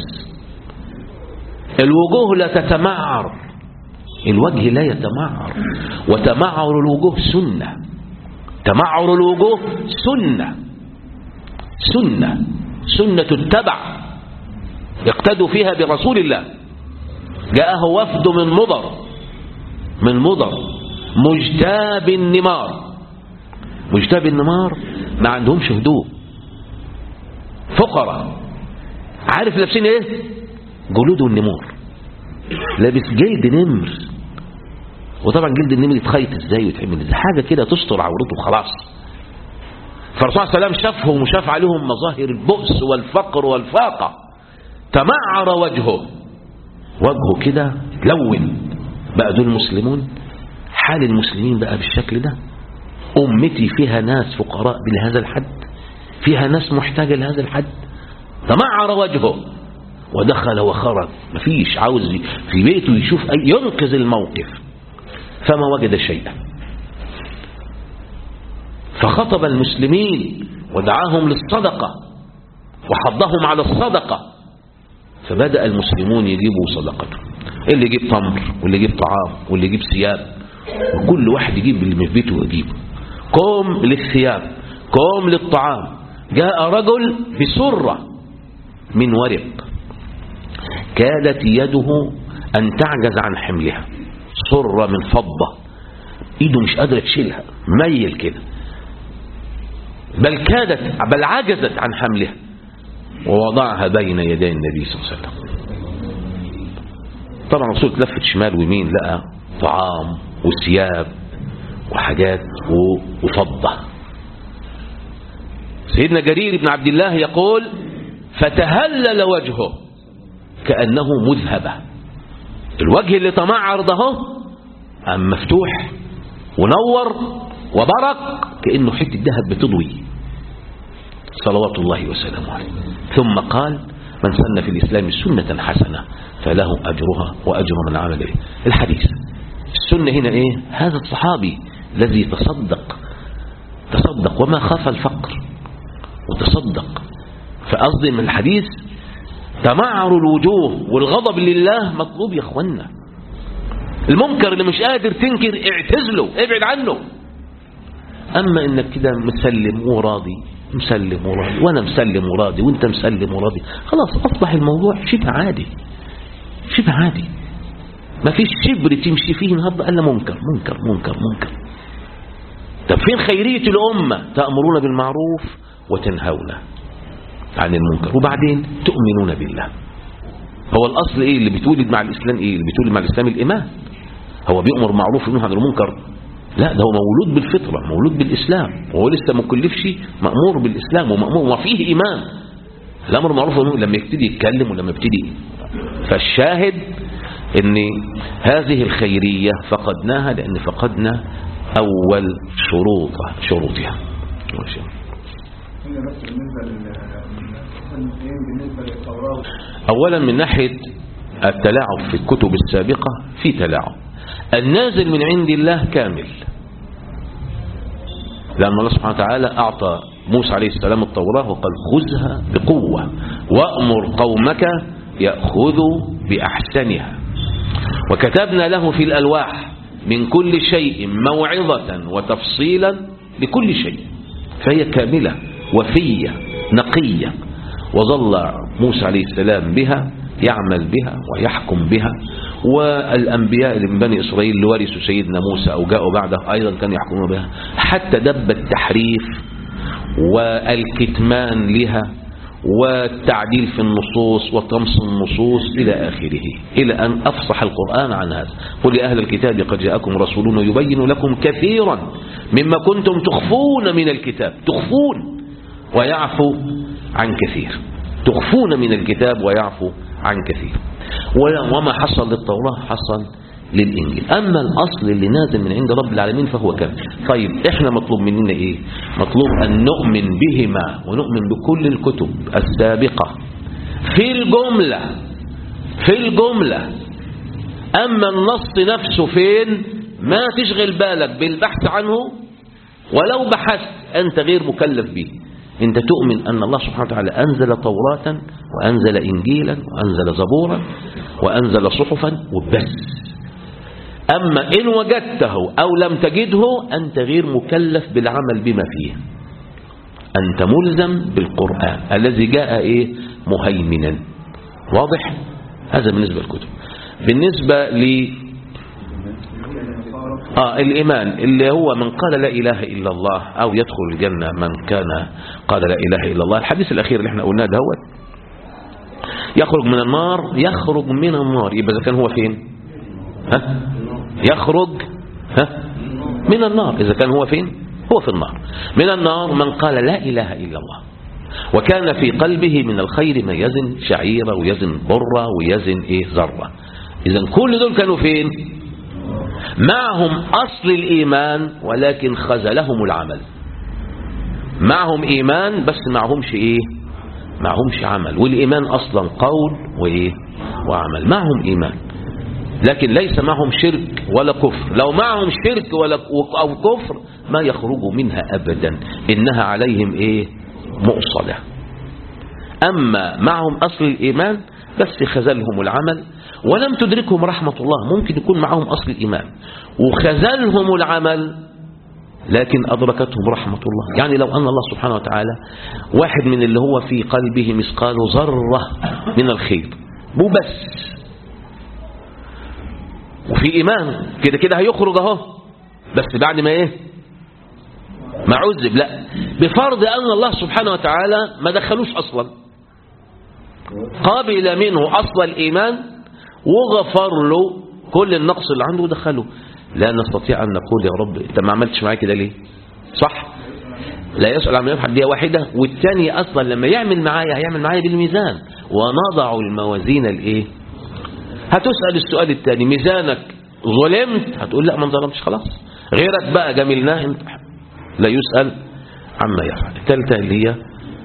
الوجوه لا تتمعر الوجه لا يتمعر وتمعر الوجوه سنة تمعر الوجوه سنة سنة سنة التبع يقتدوا فيها برسول الله جاءه وفد من مضر من مضر مجتاب النمار مجتاب النمار ما عندهمش هدوء فقراء عارف لابسين ايه جلود النمور لابس جلد نمر وطبعا جلد النمر يتخيط ازاي ويتعمل ازاي حاجه كده تستر عورته خلاص فالرسول صلى الله عليه وسلم شافهم وشاف عليهم مظاهر البؤس والفقر والفاقه تمعر وجهه وجهه كده لون بقى دول مسلمون حال المسلمين بقى بالشكل ده أمتي فيها ناس فقراء بهذا الحد فيها ناس محتاجة لهذا الحد تمعر وجهه ودخل وخرج مفيش عاوز في بيته يشوف أي ينقذ الموقف فما وجد شيئا فخطب المسلمين ودعاهم للصدقة وحضهم على الصدقة فبدأ المسلمون يجيبوا صدقته اللي يجيب تمر واللي يجيب طعام واللي يجيب ثياب وكل واحد يجيب اللي في بيته ويجيبه قوم للثياب قوم للطعام جاء رجل بسرة من ورق كادت يده أن تعجز عن حملها سرة من فضة ايده مش قادرة تشيلها ميل كده بل كادت بل عجزت عن حملها ووضعها بين يدي النبي صلى الله عليه وسلم طبعا الرسول تلفت شمال ويمين لقى طعام وثياب وحاجات وفضة سيدنا جرير بن عبد الله يقول فتهلل وجهه كأنه مذهبة الوجه اللي تمعر ده أم مفتوح ونور وبرق كأنه حتة ذهب بتضوي صلوات الله وسلامه عليه ثم قال من سن في الإسلام سنة حسنة فله أجرها وأجر من عمل به الحديث السنة هنا إيه هذا الصحابي الذي تصدق تصدق وما خاف الفقر وتصدق فأصدم الحديث تمعر الوجوه والغضب لله مطلوب يا اخوانا المنكر اللي مش قادر تنكر اعتزله ابعد عنه اما انك كده مسلم وراضي مسلم وراضي وانا مسلم وراضي وانت مسلم وراضي خلاص اصبح الموضوع شبه عادي شبه عادي ما فيش شبر تمشي فيه النهارده الا منكر منكر منكر منكر طب فين خيريه الامه تامرون بالمعروف وتنهون عن المنكر وبعدين تؤمنون بالله هو الأصل إيه اللي بتولد مع الإسلام إيه اللي بتولد مع الإسلام الإيمان هو بيأمر معروف وينهى عن المنكر لا ده هو مولود بالفطرة مولود بالإسلام وهو لسه ما كلفش مأمور بالإسلام ومأمور وفيه إيمان الأمر معروف لما يبتدي يتكلم ولما يبتدي فالشاهد ان هذه الخيرية فقدناها لأن فقدنا أول شروط شروطها أولا من ناحية التلاعب في الكتب السابقة في تلاعب النازل من عند الله كامل لأن الله سبحانه وتعالى أعطى موسى عليه السلام التوراة وقال خذها بقوة وأمر قومك يأخذوا بأحسنها وكتبنا له في الألواح من كل شيء موعظة وتفصيلا لكل شيء فهي كاملة وفية نقية وظل موسى عليه السلام بها يعمل بها ويحكم بها والأنبياء من بني إسرائيل اللي ورثوا سيدنا موسى أو جاءوا بعده أيضا كانوا يحكمون بها حتى دب التحريف والكتمان لها والتعديل في النصوص وطمس النصوص إلى آخره إلى أن أفصح القرآن عن هذا قل يا أهل الكتاب قد جاءكم رسولنا يبين لكم كثيرا مما كنتم تخفون من الكتاب تخفون ويعفو عن كثير تخفون من الكتاب ويعفو عن كثير وما حصل للتوراة حصل للإنجيل أما الأصل اللي نازل من عند رب العالمين فهو كامل طيب إحنا مطلوب مننا إيه مطلوب أن نؤمن بهما ونؤمن بكل الكتب السابقة في الجملة في الجملة أما النص نفسه فين ما تشغل بالك بالبحث عنه ولو بحثت أنت غير مكلف به انت تؤمن أن الله سبحانه وتعالى أنزل توراة وأنزل إنجيلا وأنزل زبورا وأنزل صحفا وبس أما إن وجدته أو لم تجده أنت غير مكلف بالعمل بما فيه أنت ملزم بالقرآن الذي جاء إيه مهيمنا واضح هذا بالنسبة للكتب بالنسبة ل آه الإيمان اللي هو من قال لا إله إلا الله أو يدخل الجنة من كان قال لا إله إلا الله الحديث الأخير اللي احنا قلناه دهوت يخرج من النار يخرج من النار يبقى إذا كان هو فين ها يخرج ها من النار إذا كان هو فين هو في النار من النار من قال لا إله إلا الله وكان في قلبه من الخير ما يزن شعيرة ويزن برة ويزن إيه ذرة إذا كل دول كانوا فين معهم أصل الإيمان ولكن خزلهم العمل معهم إيمان بس معهمش إيه معهمش عمل والإيمان أصلا قول وإيه وعمل معهم إيمان لكن ليس معهم شرك ولا كفر لو معهم شرك ولا أو كفر ما يخرجوا منها أبدا إنها عليهم إيه مؤصلة أما معهم أصل الإيمان بس خزلهم العمل ولم تدركهم رحمة الله ممكن يكون معهم أصل الإيمان وخزلهم العمل لكن أدركتهم رحمة الله يعني لو أن الله سبحانه وتعالى واحد من اللي هو في قلبه مثقال ذرة من الخير مو بس وفي إيمان كده كده هيخرج اهو بس بعد ما ايه ما عذب لا بفرض أن الله سبحانه وتعالى ما دخلوش أصلا قابل منه أصل الإيمان وغفر له كل النقص اللي عنده ودخله لا نستطيع أن نقول يا رب أنت ما عملتش معايا كده ليه صح لا يسأل عن يفعل دي واحدة والثاني أصلا لما يعمل معايا هيعمل معايا بالميزان ونضع الموازين الايه هتسأل السؤال الثاني ميزانك ظلمت هتقول لا ما ظلمتش خلاص غيرك بقى جميلناه انت لا يسأل عما يفعل الثالثة اللي هي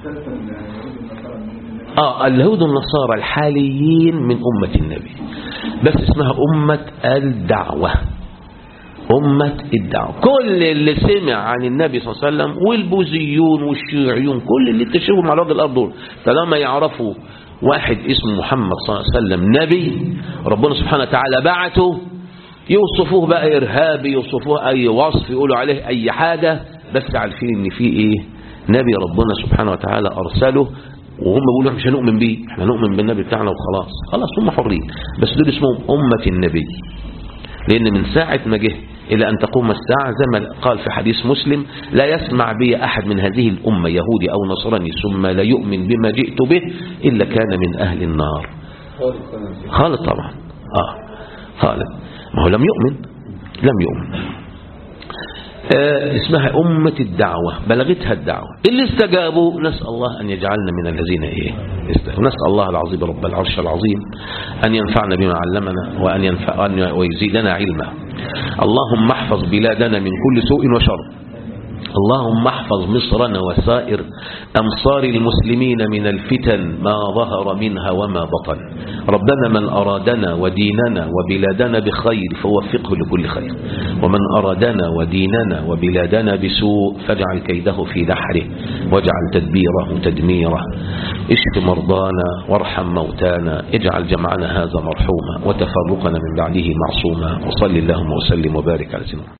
آه اليهود النصارى الحاليين من أمة النبي بس اسمها أمة الدعوة أمة الدعوة كل اللي سمع عن النبي صلى الله عليه وسلم والبوذيون والشيوعيون كل اللي تشوفهم على وجه الأرض دول طالما يعرفوا واحد اسمه محمد صلى الله عليه وسلم نبي ربنا سبحانه وتعالى بعته يوصفوه بقى إرهابي يوصفوه أي وصف يقولوا عليه أي حاجة بس عارفين إن في إيه نبي ربنا سبحانه وتعالى أرسله وهم بيقولوا مش هنؤمن بيه احنا نؤمن بالنبي بتاعنا وخلاص خلاص هم حرين بس دول اسمهم أمة النبي لأن من ساعة ما جه إلى أن تقوم الساعة زي ما قال في حديث مسلم لا يسمع بي أحد من هذه الأمة يهودي أو نصراني ثم لا يؤمن بما جئت به إلا كان من أهل النار خالد طبعا آه خالد ما هو لم يؤمن لم يؤمن آه اسمها أمة الدعوة بلغتها الدعوة اللي استجابوا نسأل الله أن يجعلنا من الذين إيه نسأل الله العظيم رب العرش العظيم أن ينفعنا بما علمنا وأن ينفع ويزيدنا علما اللهم احفظ بلادنا من كل سوء وشر اللهم احفظ مصرنا وسائر أمصار المسلمين من الفتن ما ظهر منها وما بطن ربنا من أرادنا وديننا وبلادنا بخير فوفقه لكل خير ومن أرادنا وديننا وبلادنا بسوء فاجعل كيده في دحره واجعل تدبيره تدميره اشف مرضانا وارحم موتانا اجعل جمعنا هذا مرحوما وتفرقنا من بعده معصوما وصل اللهم وسلم وبارك على سيدنا